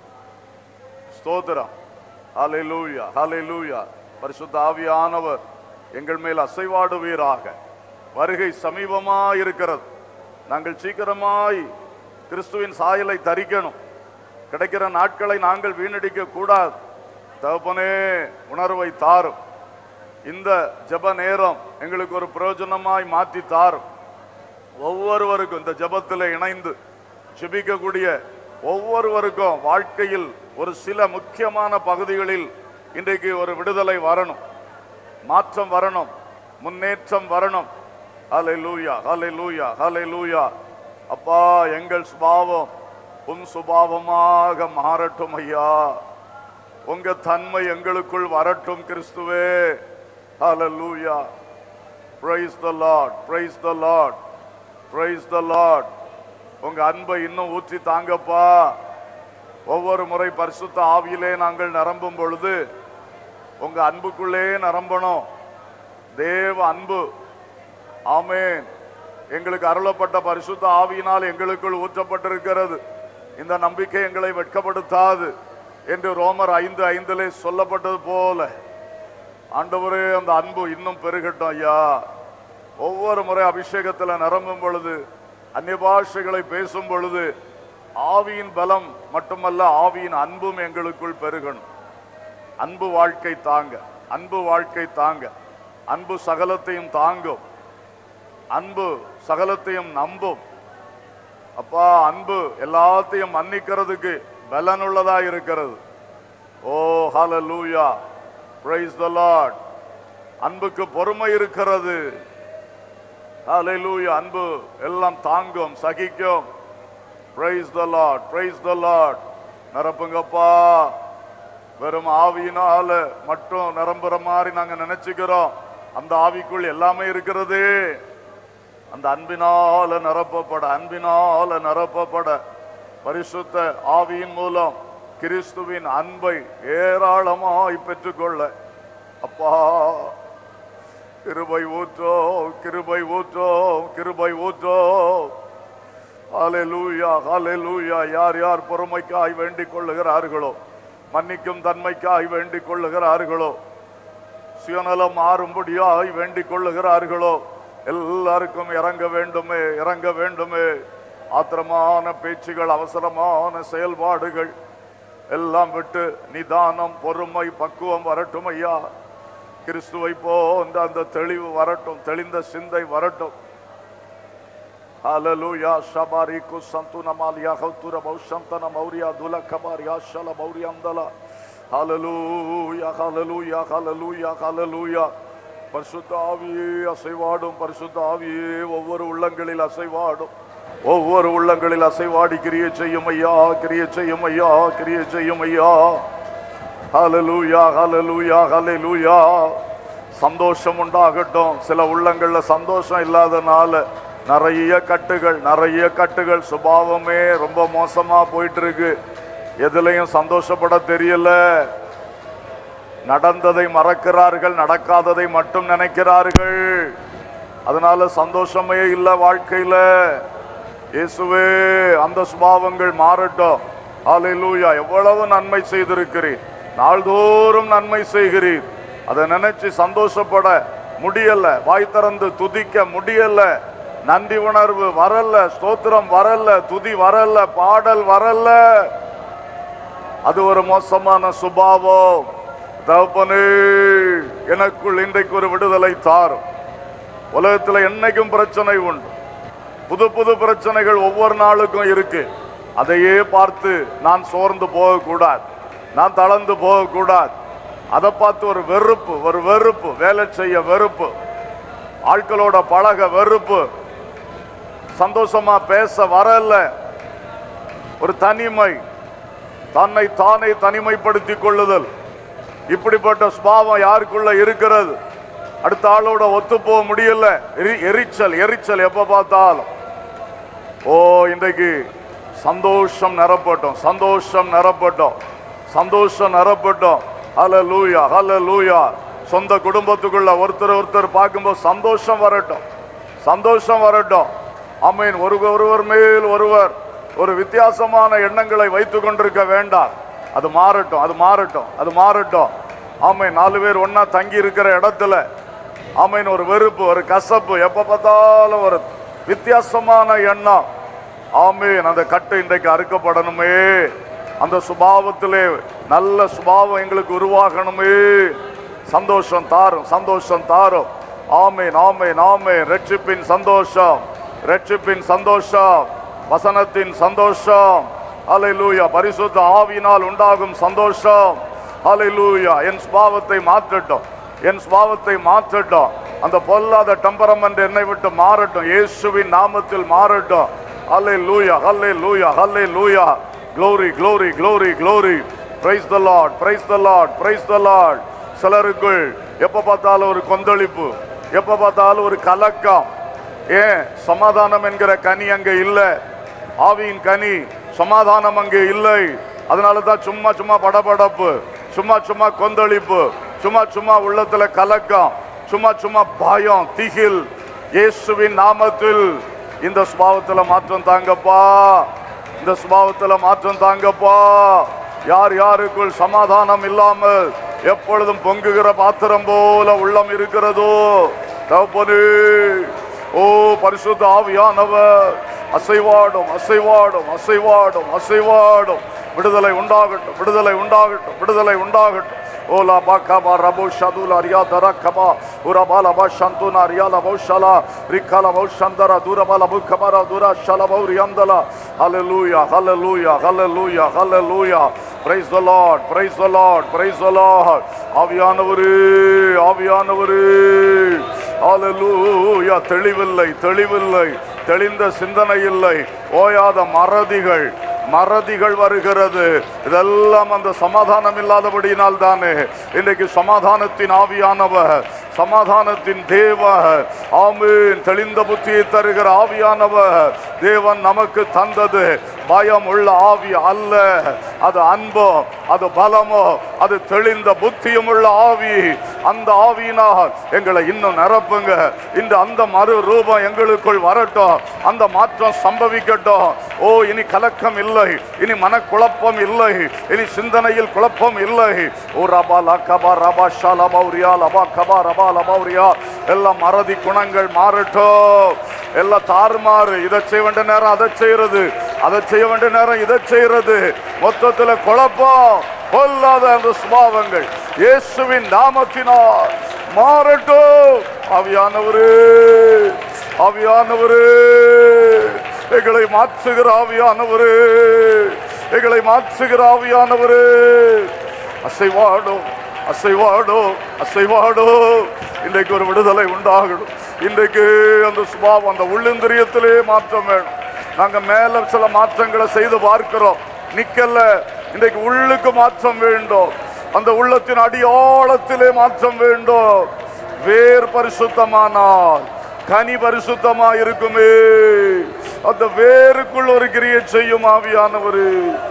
ஸ்தோத்திரம் ஹalleluya ஹalleluya பரிசுத்த ஆவியானவர் எங்கள் மேல் அசைவாடுவீராக வருகை சமீபமாய் இருக்கிறது நாங்கள் சீக்கிரமாய் கிறிஸ்துவின் சாயலை தரிக்கணும் கிடைக்கிற நாட்களை நாங்கள் வீணடிக்க கூடாது தகப்பனே உணர்வை தாரும் இந்த ஜெப நேரம் எங்களுக்கு ஒரு பிரயோஜனமாய் மாற்றி தாரும் ஒவ்வொருவருக்கும் இந்த ஜெபத்தில் இணைந்து ஜெபிக்கக்கூடிய ஒவ்வொருவருக்கும் வாழ்க்கையில் ஒரு சில முக்கியமான பகுதிகளில் இன்றைக்கு ஒரு விடுதலை வரணும் மாற்றம் வரணும் முன்னேற்றம் வரணும் ஹலை லூயா ஹலை லூயா ஹலை லூயா அப்பா எங்கள் சுபாவம் உன் சுபாவமாக மாறட்டும் ஐயா உங்க தன்மை எங்களுக்குள் வரட்டும் கிறிஸ்துவே ஹalleluya praise the lord praise the lord praise the lord உங்க அன்பை இன்னும் ஊற்றி தாங்கப்பா ஒவ்வொரு முறை பரிசுத்த ஆவியிலே நாங்கள் நிரம்பும் பொழுது உங்க அன்புக்குள்ளே நிரம்பணும் தேவ அன்பு ஆமென் எங்களுக்கு அருளப்பட்ட பரிசுத்த ஆவியினால் எங்களுக்குள் ஊற்றப்பட்டிருக்கிறது இந்த நம்பிக்கை எங்களை வெட்கப்படுத்தாது என்று ரோமர் ஐந்து ஐந்திலே சொல்லப்பட்டது போல ஆண்டவரே அந்த அன்பு இன்னும் பெருகட்டும் ஐயா ஒவ்வொரு முறை அபிஷேகத்தில் நிரம்பும் பொழுது அந்நிய பாஷைகளை பேசும் பொழுது ஆவியின் பலம் மட்டுமல்ல ஆவியின் அன்பும் எங்களுக்குள் பெருகணும் அன்பு வாழ்க்கை தாங்க அன்பு வாழ்க்கை தாங்க அன்பு சகலத்தையும் தாங்கும் அன்பு சகலத்தையும் நம்பும் அப்பா அன்பு எல்லாத்தையும் மன்னிக்கிறதுக்கு பலனுள்ளதா இருக்கிறது ஓ ஹalleluya praise the lord அன்புக்கு பொறுமை இருக்கிறது ஹalleluya அன்பு எல்லாம் தாங்கும் சகிக்கும் praise the lord praise the lord நிரப்புங்கப்பா வெறும் ஆவியினால மட்டும் நிரம்புற மாதிரி நாங்க நினைச்சுக்கிறோம் அந்த ஆவிக்குள் எல்லாமே இருக்கிறது அந்த அன்பினால நிரப்பப்பட அன்பினால நிரப்பப்பட பரிசுத்த ஆவியின் மூலம் கிறிஸ்துவின் அன்பை ஏராளமாய் பெற்றுக்கொள்ள அப்பா கிருபை ஊற்றோ கிருபை ஊற்றோ கிருபை ஊற்றோ ஹalleluya ஹalleluya யார் யார் பொறுமைக்காய் வேண்டிக் கொள்ளுகிறார்களோ மன்னிக்கும் தன்மைக்காய் வேண்டிக் கொள்ளுகிறார்களோ சுயநலம் மாறும்படியாய் வேண்டிக் கொள்ளுகிறார்களோ எல்லாருக்கும் இறங்க வேண்டுமே இறங்க வேண்டுமே ஆத்திரமான பேச்சுகள் அவசரமான செயல்பாடுகள் எல்லாம் விட்டு நிதானம் பொறுமை பக்குவம் வரட்டும் ஐயா கிறிஸ்துவை போன்ற அந்த தெளிவு வரட்டும் தெளிந்த சிந்தை வரட்டும் Hallelujah. Shabariku santuna malia hautura baushantana mauria dula kabaria shala mauriandala. Hallelujah. Hallelujah. Hallelujah. Hallelujah. பரிசுத்த ஆவியே அசைவாடும் பரிசுத்த ஆவியே ஒவ்வொரு உள்ளங்களில் அசைவாடும் ஒவ்வொரு உள்ளங்களில் அசைவாடி கிரிய செய்யும் ஐயா கிரிய செய்யும் ஐயா கிரிய செய்யும் ஐயா ஹalleluya ஹalleluya ஹalleluya சந்தோஷம் உண்டாகட்டும் சில உள்ளங்கள்ல சந்தோஷம் இல்லாதனால நிறைய கட்டுகள் நிறைய கட்டுகள் சுபாவமே ரொம்ப மோசமா போயிட்டு இருக்கு எதுலயும் சந்தோஷப்பட தெரியல நடந்ததை மறக்கிறார்கள் நடக்காததை மட்டும் நினைக்கிறார்கள் அதனால சந்தோஷமே இல்லை வாழ்க்கையில இயேசுவே அந்த சுபாவங்கள் மாறட்டும் ஹalleluya எவ்வளவு நன்மை செய்திருக்கிறீர் நாள்தோறும் நன்மை செய்கிறீர் அதை நினைச்சு சந்தோஷப்பட முடியல வாய் திறந்து துதிக்க முடியல நன்றி உணர்வு வரல ஸ்தோத்திரம் வரல துதி வரல பாடல் வரல அது ஒரு மோசமான சுபாவம் தகப்பனே எனக்குள் இன்றைக்கு ஒரு விடுதலை தாரும் உலகத்துல என்னைக்கும் பிரச்சனை உண்டு புது புது பிரச்சனைகள் ஒவ்வொரு நாளுக்கும் இருக்கு அதையே பார்த்து நான் சோர்ந்து போகக்கூடாது நான் தளர்ந்து போகக்கூடாது அதை பார்த்து ஒரு வெறுப்பு ஒரு வெறுப்பு வேலை செய்ய வெறுப்பு ஆட்களோட பழக வெறுப்பு சந்தோஷமா பேச வரல ஒரு தனிமை தன்னை தானே தனிமைப்படுத்திக் கொள்ளுதல் இப்படிப்பட்ட சுபாவம் யாருக்குள்ள இருக்கிறது அடுத்த ஆளோட ஒத்து போக முடியல எரி- எரிச்சல் எரிச்சல் எப்ப பார்த்தாலும் ஓ இன்றைக்கு சந்தோஷம் நிரப்பட்டோம் சந்தோஷம் நிரப்பட்டோம் சந்தோஷம் நிரப்பட்டோம் ஹல லூயா ஹல லூயா சொந்த குடும்பத்துக்குள்ள ஒருத்தர் ஒருத்தர் பார்க்கும்போது சந்தோஷம் வரட்டும் சந்தோஷம் வரட்டும் அம்மீன் ஒரு ஒருவர் மேல் ஒருவர் ஒரு வித்தியாசமான எண்ணங்களை வைத்துக் கொண்டிருக்க வேண்டாம் அது மாறட்டும் அது மாறட்டும் அது மாறட்டும் ஆமை நாலு பேர் ஒண்ணா தங்கி இருக்கிற இடத்துல ஆமைன் ஒரு வெறுப்பு ஒரு கசப்பு எப்ப பார்த்தாலும் ஒரு வித்தியாசமான எண்ணம் ஆமீன் அந்த கட்டு இன்றைக்கு அறுக்கப்படணுமே அந்த சுபாவத்திலே நல்ல சுபாவம் எங்களுக்கு உருவாகணுமே சந்தோஷம் தாரும் சந்தோஷம் தாரும் ஆமீன் ஆமீன் ஆமீன் ரட்சிப்பின் சந்தோஷம் ரட்சிப்பின் சந்தோஷம் வசனத்தின் சந்தோஷம் அல்லேலூயா பரிசுத்த ஆவியினால் உண்டாகும் சந்தோஷம் அல்லேலூயா என் சுபாவத்தை மாற்றட்டும் என் சுபாவத்தை மாற்றட்டும் அந்த பொல்லாத டெம்பரமெண்ட் என்னை விட்டு மாறட்டும் இயேசுவின் நாமத்தில் மாறட்டும் அல்லே hallelujah hallelujah hallelujah glory glory glory glory praise the lord praise the lord praise the lord சிலருக்குள் எப்ப பார்த்தாலும் ஒரு கொந்தளிப்பு எப்ப பார்த்தாலும் ஒரு கலக்கம் ஏன் சமாதானம் என்கிற கனி அங்கே இல்லை ஆவியின் கனி சமாதானம் அங்கே இல்லை அதனால தான் சும்மா சும்மா படபடப்பு சும்மா சும்மா கொந்தளிப்பு சும்மா சும்மா உள்ளத்துல கலக்கம் சும்மா சும்மா பயம் திகில் இயேசுவின் நாமத்தில் இந்த சுபாவத்துல மாற்றம் தாங்கப்பா இந்த சுபாவத்துல மாற்றம் தாங்கப்பா யார் யாருக்குள் சமாதானம் இல்லாமல் எப்பொழுதும் பொங்குகிற பாத்திரம் போல உள்ளம் இருக்கிறதோ தகப்பனே ஓ பரிசுத்த ஆவியானவர் அசைவாடும் அசைவாடும் அசைவாடும் அசைவாடும் விடுதலை உண்டாகட்டும் விடுதலை உண்டாகட்டும் விடுதலை உண்டாகட்டும் ஓலா பாக்கபா ரபோ ஷதுல அரியா தர கபா உரபால பா சந்துன அரியால பௌஷலா ரிக்கால பௌஷந்தர தூரபால புக்கபர தூர ஷல பௌரியந்தல ஹalleluya ஹalleluya ஹalleluya ஹalleluya praise the lord praise the lord praise the lord ஆவியானவரே ஆவியானவரே ஹalleluya தெளிவில்லை தெளிவில்லை தெளிந்த சிந்தனை இல்லை ஓயாத மறதிகள் மறதிகள் வருகிறது இதெல்லாம் அந்த சமாதானம் இல்லாதபடியினால் தானே இன்றைக்கு சமாதானத்தின் ஆவியானவர் சமாதானத்தின் தேவ ஆமீன் தெளிந்த புத்தியை தருகிற ஆவியானவர் தேவன் நமக்கு தந்தது பயம் உள்ள ஆவி அல்ல அது அன்போ அது பலமோ அது தெளிந்த புத்தியும் உள்ள ஆவி அந்த ஆவியினால் எங்களை இன்னும் நிரப்புங்க இந்த அந்த மறு ரூபம் எங்களுக்குள் வரட்டும் அந்த மாற்றம் சம்பவிக்கட்டும் ஓ இனி கலக்கம் இல்லை இனி மனக்குழப்பம் இல்லை இனி சிந்தனையில் குழப்பம் இல்லை ஓ ரபா லக்கபா ரபா ஷா லபௌரியா லபா கபா ரபா லபௌரியா எல்லாம் மறதி குணங்கள் மாறட்டும் எல்லாம் தாறுமாறு இதை செய்ய வேண்டிய நேரம் அதை செய்யறது அதை செய்ய வேண்டிய நேரம் இதை செய்யறது மொத்தத்துல குழப்பம் கொல்லாத அந்த சுபாவங்கள் இயேசுவின் நாமத்தினால் மாறட்டும் ஆவியானவரே ஆவியானவரே எங்களை மாற்றுகிற ஆவியானவரே எங்களை மாற்றுகிற ஆவியானவரே அசைவாடும் அசைவாடும் அசைவாடும் இன்றைக்கு ஒரு விடுதலை உண்டாகணும் இன்றைக்கு அந்த சுபாவம் அந்த உள்ளிந்திரியத்திலே மாற்றம் வேணும் நாங்க மேல சில மாற்றங்களை செய்து பார்க்கிறோம் நிக்கல இன்றைக்கு உள்ளுக்கு மாற்றம் வேண்டும் அந்த உள்ளத்தின் அடியாழத்திலே மாற்றம் வேண்டும் வேர் பரிசுத்தமானால் கனி பரிசுத்தமா இருக்குமே அந்த வேருக்குள் ஒரு கிரியை செய்யும் ஆவியானவரு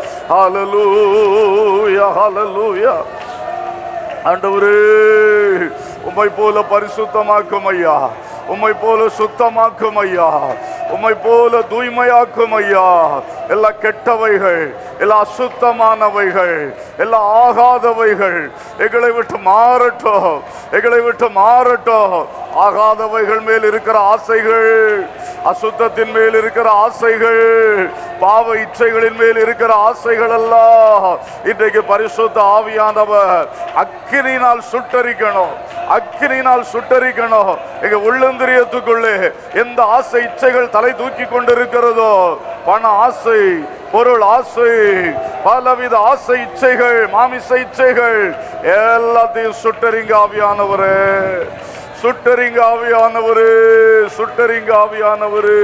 ஹalleluya ஹalleluya ஆண்டவரே உம்மை போல பரிசுத்தமாக்கும் ஐயா உம்மை போல சுத்தமாக்கும் ஐயா உம்மை போல தூய்மையாக்கும் ஐயா எல்லா கெட்டவைகள் எல்லா அசுத்தமானவைகள் எல்லா ஆகாதவைகள் எங்களை விட்டு மாறட்டும் எங்களை விட்டு மாறட்டும் ஆகாதவைகள் மேல் இருக்கிற ஆசைகள் அசுத்தத்தின் மேல் இருக்கிற ஆசைகள் பாவ இச்சைகளின் மேல் இருக்கிற ஆசைகள் எல்லாம் இன்றைக்கு பரிசுத்த ஆவியானவர் அக்கினியினால் சுட்டரிக்கணும் அக்கினியினால் சுட்டரிக்கணும் எங்க உள்ளந்திரியத்துக்குள்ளே எந்த ஆசை இச்சைகள் தலை தூக்கி கொண்டிருக்கிறதோ பண ஆசை பொருள் ஆசை பலவித ஆசை இச்சைகள் மாமிச இச்சைகள் எல்லாத்தையும் சுட்டரிங்க ஆவியானவரே சுட்டரிங்க ஆவியானவரே சுட்டரிங்க ஆவியானவரே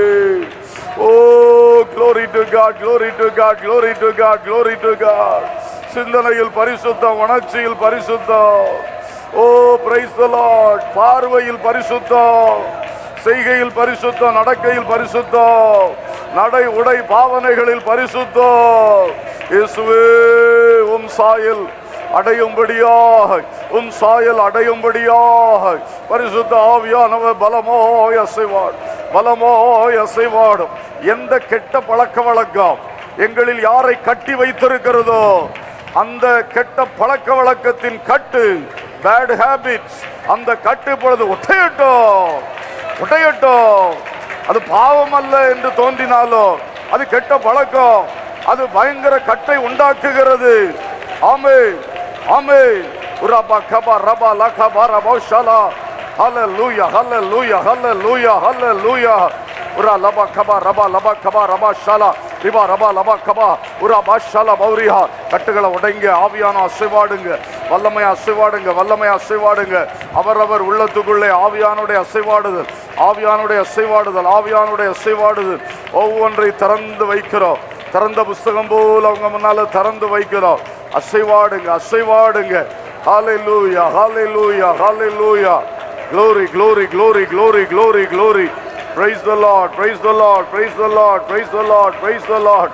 ஓ glory to God glory to God glory to God glory to God சிந்தனையில் பரிசுத்தம் உணர்ச்சியில் பரிசுத்தம் ஓ பிரைஸ் த லார்ட் பார்வையில் பரிசுத்தம் செய்கையில் பரிசுத்தம் நடக்கையில் பரிசுத்தம் நடை உடை பாவனைகளில் பரிசுத்தம் இயேசுவே உம் சாயல் அடையும்படியாய் உம் சாயல் அடையும்படியாய் பரிசுத்த ஆவியானவர் பலமோய் அசைவார் பலமோய் அசைவாடும் எந்த கெட்ட பழக்க வழக்கம் எங்களில் யாரை கட்டி வைத்திருக்கிறதோ அந்த கெட்ட பழக்க வழக்கத்தின் கட்டு பேட் ஹேபிட்ஸ் அந்த கட்டு இப்பொழுது ஒட்டையட்டும் ஒட்டையட்டும் அது பாவம் அல்ல என்று தோன்றினாலும் அது கெட்ட பழக்கம் அது பயங்கர கட்டை உண்டாக்குகிறது ஆமே ஆமே ரபா கபா ரபா லகபா ரபா ஷலா ஹalleluya ஹalleluya ஹalleluya ஹalleluya உரா லபா கபா ரபா லபா கபா ரபா ஷலா ரிபா ரபா லபா கபா உரா பாஷாலா பௌரியா கட்டுகளை உடைங்க ஆவியான அசைவாடுங்க வல்லமை அசைவாடுங்க வல்லமை அசைவாடுங்க அவரவர் உள்ளத்துக்குள்ளே ஆவியானுடைய அசைவாடுதல் ஆவியானுடைய அசைவாடுதல் ஆவியானுடைய அசைவாடுதல் ஒவ்வொன்றை திறந்து வைக்கிறோம் திறந்த புஸ்தகம் போல அவங்க முன்னால திறந்து வைக்கிறோம் அசைவாடுங்க அசைவாடுங்க ஹalleluya ஹalleluya ஹalleluya glory glory glory glory glory glory praise the lord praise the lord praise the lord praise the lord praise the lord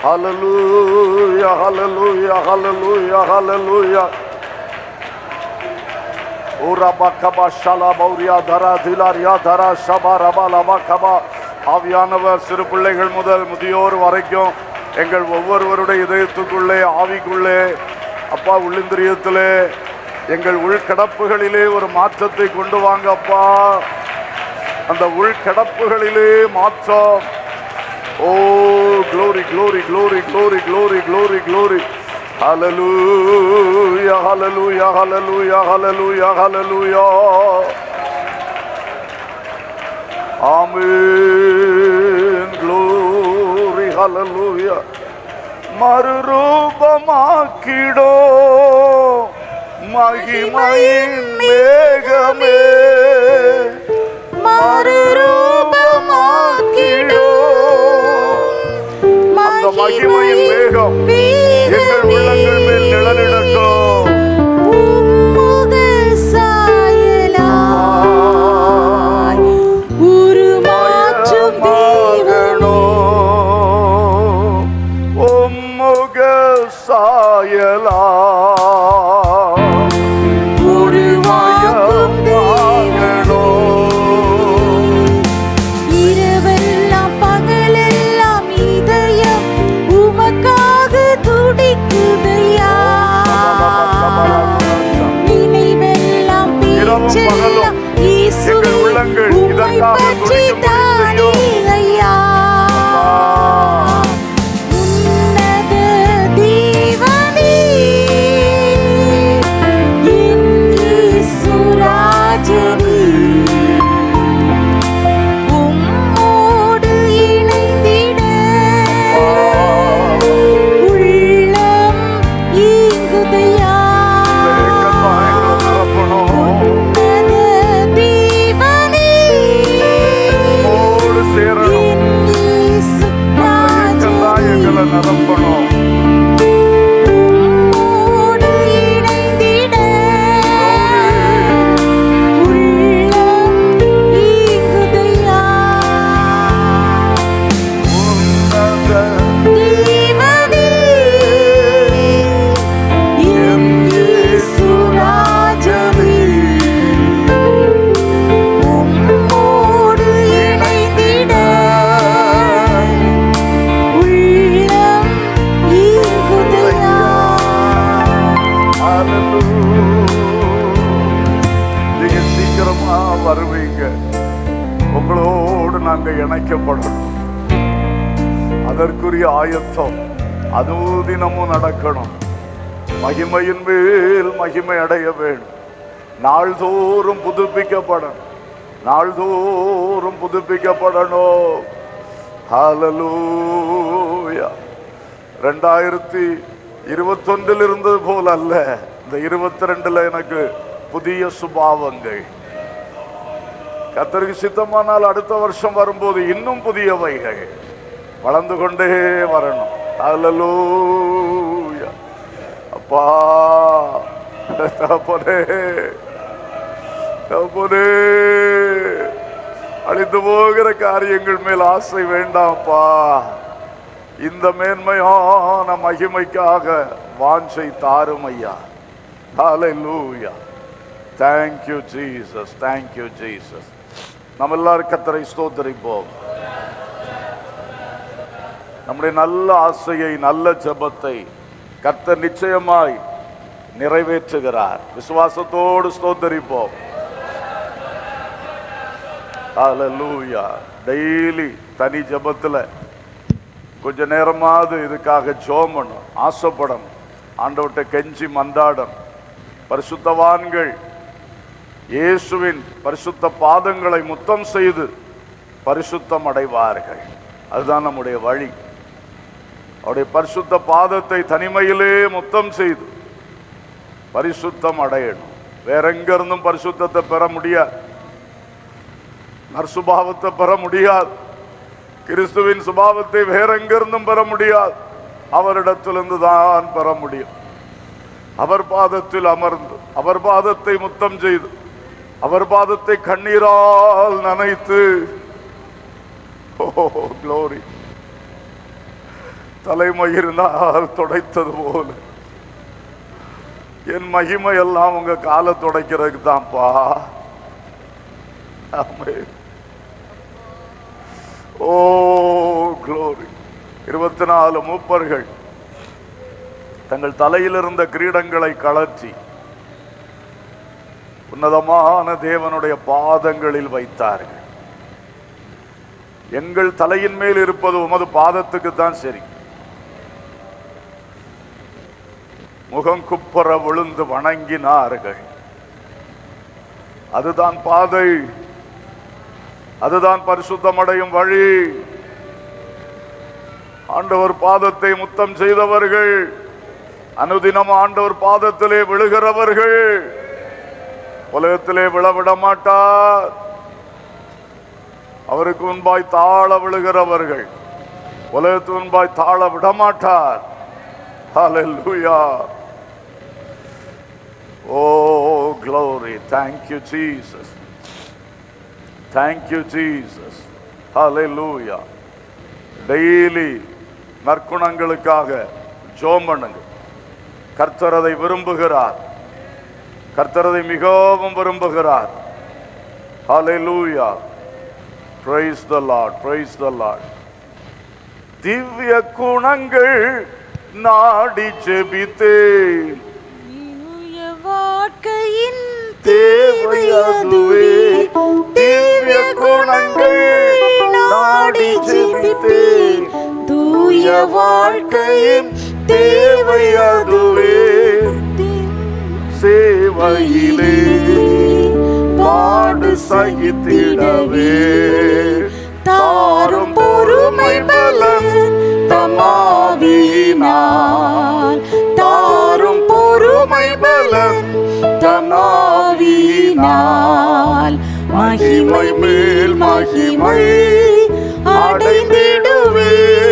hallelujah hallelujah hallelujah hallelujah Urabakaba shalabauria dara dilaria dara shaba raba laba kaba ஆவியானவர் சிறு பிள்ளைகள் முதல் முதியோர் வரைக்கும் எங்கள் ஒவ்வொருவருடைய இதயத்துக்குள்ளே ஆவிக்குள்ளே அப்பா உள்ளிந்திரியத்திலே எங்கள் உள்கடப்புகளிலே ஒரு மாற்றத்தை கொண்டு வாங்க அப்பா அந்த உள்கடப்புகளிலே மாற்றம் ஓ glory glory glory glory glory glory glory hallelujah hallelujah hallelujah hallelujah hallelujah amen glory hallelujah மறுரூபமாக்கிடோ மகிமையின் மேகமே மறுரூபமாக்கிடோ அந்த மகிமையின் மேகம் எங்கள் உள்ளங்கள் மேல் நிழலிடட்டும் உம்முக சாயலாய் உருமாற்றும் தேவனே உம்முக சாயலா உருவாகும் இரவெல்லாம் பகலெல்லாம் இதயம் உமக்காக துடிக்குதையா இணைக்கப்படணும் அதற்குரிய ஆயத்தம் அனுதினமும் நடக்கணும் மகிமையின் மேல் மகிமை அடைய வேண்டும் நாள்தோறும் புதுப்பிக்கப்படணும் நாள்தோறும் புதுப்பிக்கப்படணும் ஹalleluya ரெண்டாயிரத்தி இருபத்தொன்றில் இருந்தது போல அல்ல இந்த இருபத்தி ரெண்டுல எனக்கு புதிய சுபாவங்கள் கத்தருக்கு சித்தமானால் அடுத்த வருஷம் வரும்போது இன்னும் புதியவைகள் வளர்ந்து கொண்டே வரணும் ஹalleluya அப்பா தகப்பனே தகப்பனே அழிந்து போகிற காரியங்கள் மேல் ஆசை வேண்டாம்ப்பா இந்த மேன்மையான மகிமைக்காக வாஞ்சை தாரும் ஐயா ஹalleluya thank you jesus thank you jesus நம்ம எல்லாரும் கத்தரை ஸ்தோத்தரிப்போம் நம்முடைய நல்ல ஆசையை நல்ல ஜெபத்தை கர்த்தர் நிச்சயமாய் நிறைவேற்றுகிறார் விசுவாசத்தோடு ஸ்தோத்தரிப்போம் ஹalleluya டெய்லி தனி ஜெபத்துல கொஞ்ச நேரமாவது இதுக்காக ஜெபம் பண்ணணும் ஆசைப்படணும் ஆண்டவர்கிட்ட கெஞ்சி மன்றாடணும் பரிசுத்தவான்கள் இயேசுவின் பரிசுத்த பாதங்களை முத்தம் செய்து பரிசுத்தம் அடைவார்கள் அதுதான் நம்முடைய வழி அவருடைய பரிசுத்த பாதத்தை தனிமையிலே முத்தம் செய்து பரிசுத்தம் அடையணும் வேற எங்க இருந்தும் பரிசுத்தத்தை பெற முடியாது நற்சுபாவத்தை பெற முடியாது கிறிஸ்துவின் சுபாவத்தை வேற எங்கிருந்தும் பெற முடியாது அவரிடத்திலிருந்து தான் பெற முடியும் அவர் பாதத்தில் அமர்ந்து அவர் பாதத்தை முத்தம் செய்து அவர் பாதத்தை கண்ணீரால் நனைத்து ஓ க்ளோரி தலைமயிரினால் துடைத்தது போல என் மகிமை எல்லாம் உங்க காலை துடைக்கிறதுக்கு தான்ப்பா ஆமென். ஓ க்ளோரி இருபத்தி நாலு மூப்பர்கள் தங்கள் தலையில் இருந்த கிரீடங்களை கழற்றி உன்னதமான தேவனுடைய பாதங்களில் வைத்தார்கள் எங்கள் தலையின் மேல் இருப்பது உமது பாதத்துக்கு தான் சரி முகம் குப்புற விழுந்து வணங்கினார்கள் அதுதான் பாதை அதுதான் பரிசுத்தமடையும் வழி ஆண்டவர் பாதத்தை முத்தம் செய்தவர்கள் அனுதினம் ஆண்டவர் பாதத்திலே விழுகிறவர்கள் உலகத்திலே விழவிட மாட்டார் அவருக்கு முன்பாய் தாழ விழுகிறவர்கள் உலகத்துக்கு முன்பாய் தாழ விட மாட்டார் ஹalleluya Oh, glory. Thank you, Jesus. Thank you, Jesus. Hallelujah. Daily நற்குணங்களுக்காக ஜோம் பண்ணுங்க கர்த்தர் அதை விரும்புகிறார் கர்த்தர் அதை மிகவும் விரும்புகிறார் Hallelujah. Praise the Lord. Praise the Lord. திவ்ய குணங்கள் நாடி ஜெபித்தேன் தூய வாழ்க்கையின் தேவை அதுவே திவ்ய குணங்கள் நாடி ஜெபித்தேன் தூய வாழ்க்கையின் தேவை அதுவே சேவையிலே பாடு சகித்திடவே தாரும் பொறுமை பலன் தமாவினால் தாரும் பொறுமை பலன் தமாவினால் மகிமை மேல் மகிமை அடைந்திடுவே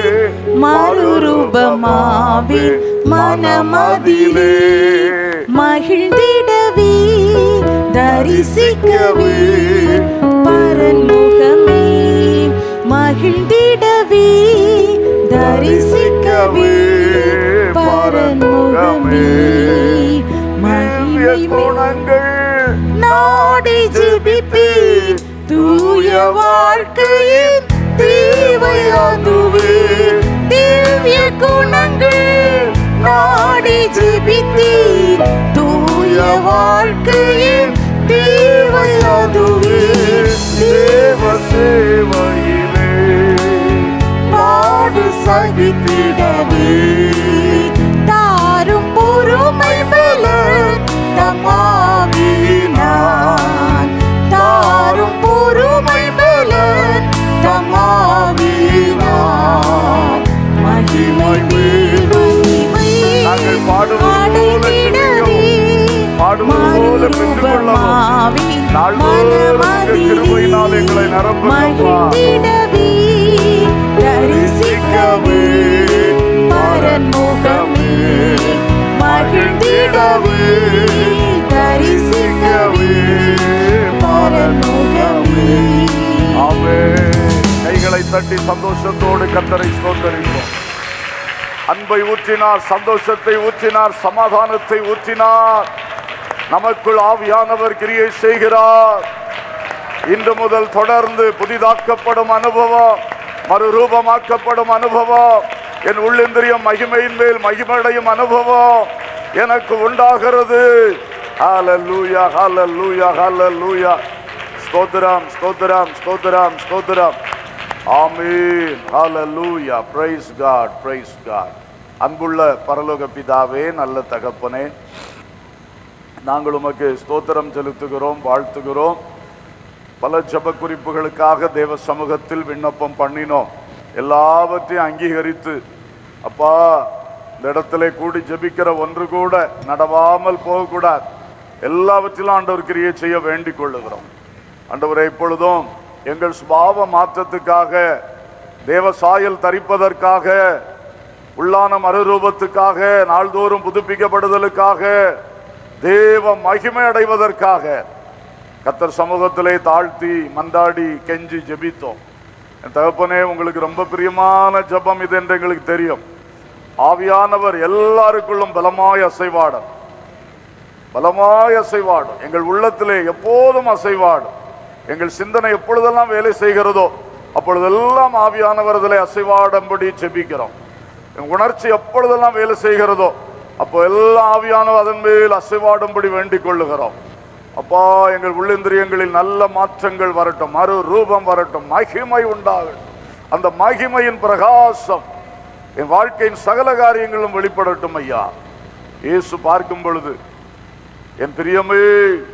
மறுரூபமாவே மனமதிலே மகிழ்ந்திடவே தரிசிக்கவே பரன்முகமே மகிழ்ந்திடவே தரிசிக்கவே பரன்முகமே திவ்ய மகிமை குணங்கள் நாடி ஜெபிப்பேன் தூய வாழ்க்கையின் தேவை அதுவே திவ்ய குணங்கள் நாடி ஜெபித்தேன் தூய வாழ்க்கையின் தேவை அதுவே தேவ சேவையிலே சகித்திடவே தாரும் பொறுமை பலன் தமாவினான் தாரும் பொறுமை பலன் தமாவினான் மகிமை மகிமை நாங்கள் பாடுவது போல அடைந்திடவே பாடுவது போல பெற்றுக்கொள்ளவும் நாள்தோறும் உங்கள் கிருபையினால் எங்களை நிரப்புங்கப்பா. மகிழ்ந்திடவே தரிசிக்கவே பரன்முகமே மகிழ்ந்திடவே தரிசிக்கவே பரன்முகமே ஆமென். கைகளை தட்டி சந்தோஷத்தோடு கத்தரை ஸ்தோத்தரிப்போம் அன்பை ஊற்றினார் சந்தோஷத்தை ஊற்றினார் சமாதானத்தை ஊற்றினார் நமக்குள் ஆவியானவர் கிரியை செய்கிறார் இன்று முதல் தொடர்ந்து புதிதாக்கப்படும் அனுபவம் மறுரூபமாக்கப்படும் அனுபவம் என் உள்ளிந்திரியம் மகிமையின் மேல் மகிமடையும் அனுபவம் எனக்கு உண்டாகிறது ஹalleluya ஹalleluya ஹalleluya ஸ்தோத்திரம் ஸ்தோத்திரம் ஸ்தோத்திரம் ஸ்தோத்திரம் ஆமென் ஹalleluya praise god praise god அன்புள்ள பரலோக பிதாவே நல்ல தகப்பனே நாங்கள் உமக்கு ஸ்தோத்திரம் செலுத்துகிறோம் வாழ்த்துகிறோம் பல ஜப குறிப்புகளுக்காக தேவ சமூகத்தில் விண்ணப்பம் பண்ணினோம் எல்லாவற்றையும் அங்கீகரித்து அப்பா இந்த இடத்துல கூடி ஜெபிக்கிற ஒன்று கூட நடவாமல் போகக்கூடாது எல்லாவற்றிலும் ஆண்டவர் கிரியை செய்ய வேண்டிக் கொள்ளுகிறோம் ஆண்டவரை இப்பொழுதும் எங்கள் சுபாவ மாற்றத்துக்காக தேவ சாயல் தரிப்பதற்காக உள்ளான மறுரூபத்துக்காக நாள்தோறும் புதுப்பிக்கப்படுதலுக்காக தேவ மகிமை அடைவதற்காக கத்தர் சமூகத்திலே தாழ்த்தி மந்தாடி கெஞ்சி ஜெபித்தோம் என் தகப்பனே உங்களுக்கு ரொம்ப பிரியமான ஜெபம் இது என்று எங்களுக்கு தெரியும் ஆவியானவர் எல்லாருக்குள்ளும் பலமாய் அசைவாடும் பலமாய் அசைவாடும் எங்கள் உள்ளத்திலே எப்போதும் அசைவாடும் எங்கள் சிந்தனை எப்பொழுதெல்லாம் வேலை செய்கிறதோ அப்பொழுதெல்லாம் ஆவியானவர் அதிலே அசைவாடும்படி ஜெபிக்கிறோம் என் உணர்ச்சி எப்பொழுதெல்லாம் வேலை செய்கிறதோ அப்போ எல்லாம் ஆவியானவர் அதன் மேல் அசைவாடும்படி வேண்டிக் கொள்ளுகிறோம் அப்பா எங்கள் உள்ளிந்திரியங்களில் நல்ல மாற்றங்கள் வரட்டும் மறு ரூபம் வரட்டும் மகிமை உண்டாகட்டும் அந்த மகிமையின் பிரகாசம் என் வாழ்க்கையின் சகல காரியங்களும் வெளிப்படட்டும் ஐயா இயேசு பார்க்கும் பொழுது என் பிரியமே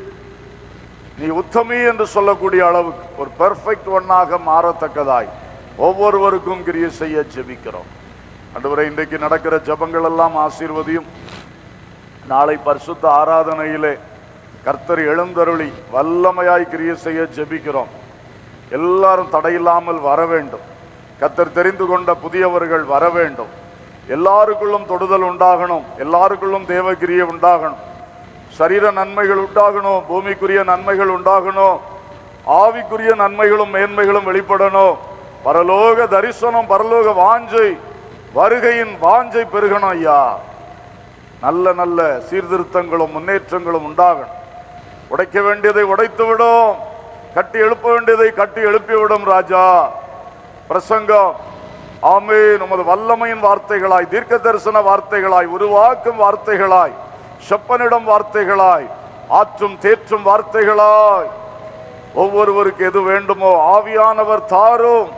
நீ உத்தமி என்று சொல்லக்கூடிய அளவுக்கு ஒரு பெர்ஃபெக்ட் ஒன்னாக மாறத்தக்கதாய் ஒவ்வொருவருக்கும் கிரியை செய்ய ஜெபிக்கிறோம் அன்றுவரை இன்றைக்கு நடக்கிற ஜெபங்கள் எல்லாம் ஆசீர்வதியும் நாளை பரிசுத்த ஆராதனையிலே கர்த்தர் எழுந்தருளி வல்லமையாய் கிரியை செய்ய ஜெபிக்கிறோம் எல்லாரும் தடையில்லாமல் வர வேண்டும் கர்த்தர் தெரிந்து கொண்ட புதியவர்கள் வர வேண்டும் எல்லாருக்குள்ளும் தொடுதல் உண்டாகணும் எல்லாருக்குள்ளும் தேவகிரியை உண்டாகணும் சரீர நன்மைகள் உண்டாகணும் பூமிக்குரிய நன்மைகள் உண்டாகணும் ஆவிக்குரிய நன்மைகளும் மேன்மைகளும் வெளிப்படணும் பரலோக தரிசனம் பரலோக வாஞ்சை வருகையின் வாஞ்சை பெருகணும் ஐயா நல்ல நல்ல சீர்திருத்தங்களும் முன்னேற்றங்களும் உண்டாகணும் உடைக்க வேண்டியதை உடைத்து விடும் கட்டி எழுப்ப வேண்டியதை கட்டி எழுப்பிவிடும் ராஜா பிரசங்கம் ஆமே நமது வல்லமையின் வார்த்தைகளாய் தீர்க்க தரிசன வார்த்தைகளாய் உருவாக்கும் வார்த்தைகளாய் செப்பனிடம் வார்த்தைகளாய் ஆற்றும் தேற்றும் வார்த்தைகளாய் ஒவ்வொருவருக்கு எது வேண்டுமோ ஆவியானவர் தாரும்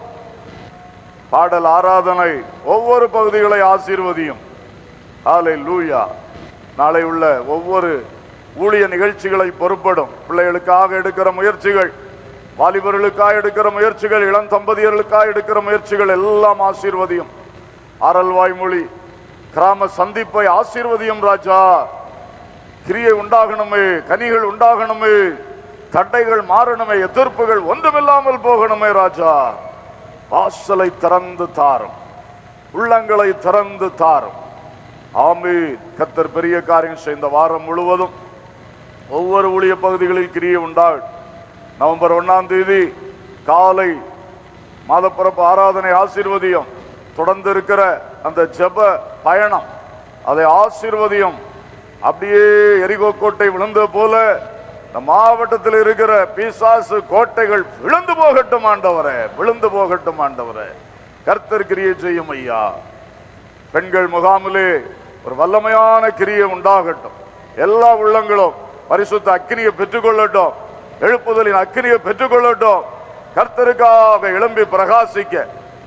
பாடல் ஆராதனை ஒவ்வொரு பகுதிகளை ஆசீர்வதியும் ஆலை லூயா நாளை உள்ள ஒவ்வொரு ஊழிய நிகழ்ச்சிகளை பொறுப்படும் பிள்ளைகளுக்காக எடுக்கிற முயற்சிகள் வாலிபர்களுக்காக எடுக்கிற முயற்சிகள் இளம் தம்பதியர்களுக்காக எடுக்கிற முயற்சிகள் எல்லாம் ஆசீர்வதியும் ஆரல் வாய்மொழி கிராம சந்திப்பை ஆசீர்வதியும் ராஜா கிரியை உண்டாகணுமே கனிகள் உண்டாகணுமே தட்டைகள் மாறணுமே எதிர்ப்புகள் ஒன்றுமில்லாமல் போகணுமே ராஜா வாசலை திறந்து தாரும் உள்ளங்களை திறந்து தாரும் ஆமே கத்தர் பெரிய காரியம் செய்த வாரம் முழுவதும் ஒவ்வொரு ஊழிய பகுதிகளில் கிரியை உண்டாகும் நவம்பர் ஒன்னாம் தேதி காலை மாதப்பிறப்பு ஆராதனை ஆசீர்வதியும் தொடர்ந்து இருக்கிற அந்த ஜெப பயணம் அதை ஆசீர்வதியும் அப்படியே எரிகோ கோட்டை விழுந்த போல இந்த மாவட்டத்தில் இருக்கிற பிசாசு கோட்டைகள் விழுந்து போகட்டும் ஆண்டவரே விழுந்து போகட்டும் ஆண்டவரே கர்த்தர் கிரியை செய்யும் ஐயா பெண்கள் முகாமிலே ஒரு வல்லமையான கிரியை உண்டாகட்டும் எல்லா உள்ளங்களும் பரிசுத்த அக்கினியை பெற்றுக்கொள்ளட்டும் எழுப்புதலின் அக்கினியை பெற்றுக்கொள்ளட்டும் கர்த்தருக்காக எழும்பி பிரகாசிக்க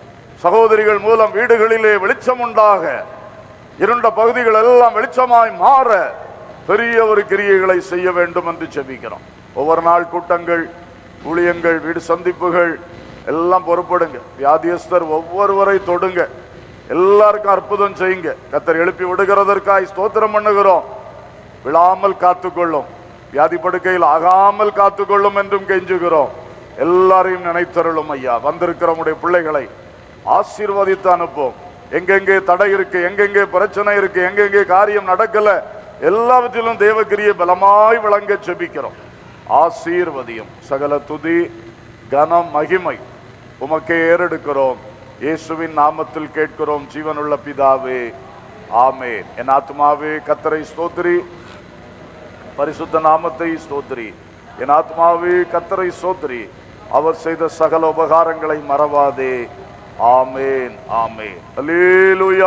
சகோதரிகள் மூலம் வீடுகளிலே வெளிச்சம் உண்டாக இருண்ட பகுதிகள் எல்லாம் வெளிச்சமாய் மாற பெரிய ஒரு கிரியைகளை செய்ய வேண்டும் என்று செபிக்கிறோம் ஒவ்வொரு நாள் கூட்டங்கள் ஊழியங்கள் வீடு சந்திப்புகள் எல்லாம் பொறுப்படுங்க வியாதியஸ்தர் ஒவ்வொருவரை தொடுங்க எல்லாருக்கும் அற்புதம் செய்யுங்க கத்தர் எழுப்பி விடுகிறதற்காய் ஸ்தோத்திரம் பண்ணுகிறோம் விழாமல் காத்துக்கொள்ளும் வியாதி படுக்கையில் ஆகாமல் காத்துக்கொள்ளும் என்றும் கெஞ்சுகிறோம் எல்லாரையும் நினைத்தருளும் ஐயா வந்திருக்கிற உடைய பிள்ளைகளை ஆசீர்வதித்து அனுப்போம் எங்கெங்கே தடை இருக்கு எங்கெங்கே பிரச்சனை இருக்கு எங்கெங்கே காரியம் நடக்கல எல்லாவற்றிலும் தேவக்கிரிய பலமாய் விளங்க செபிக்கிறோம் ஆசீர்வதியும் சகல துதி கனம் மகிமை உமக்கே ஏறெடுக்கிறோம் இயேசுவின் நாமத்தில் கேட்கிறோம் ஜீவனுள்ள பிதாவே ஆமென் என் ஆத்மாவே கத்தரை ஸ்தோத்திரி பரிசுத்த நாமத்தை ஸ்தோத்திரி என் ஆத்மாவே கத்தரை ஸ்தோத்திரி அவர் செய்த சகல உபகாரங்களை மறவாதே ஆமேன் ஆமேன் அல்லேலூயா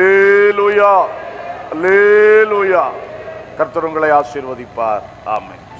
அல்லேலூயா அல்லேலூயா கர்த்தர் உங்களை ஆசீர்வதிப்பார் ஆமென்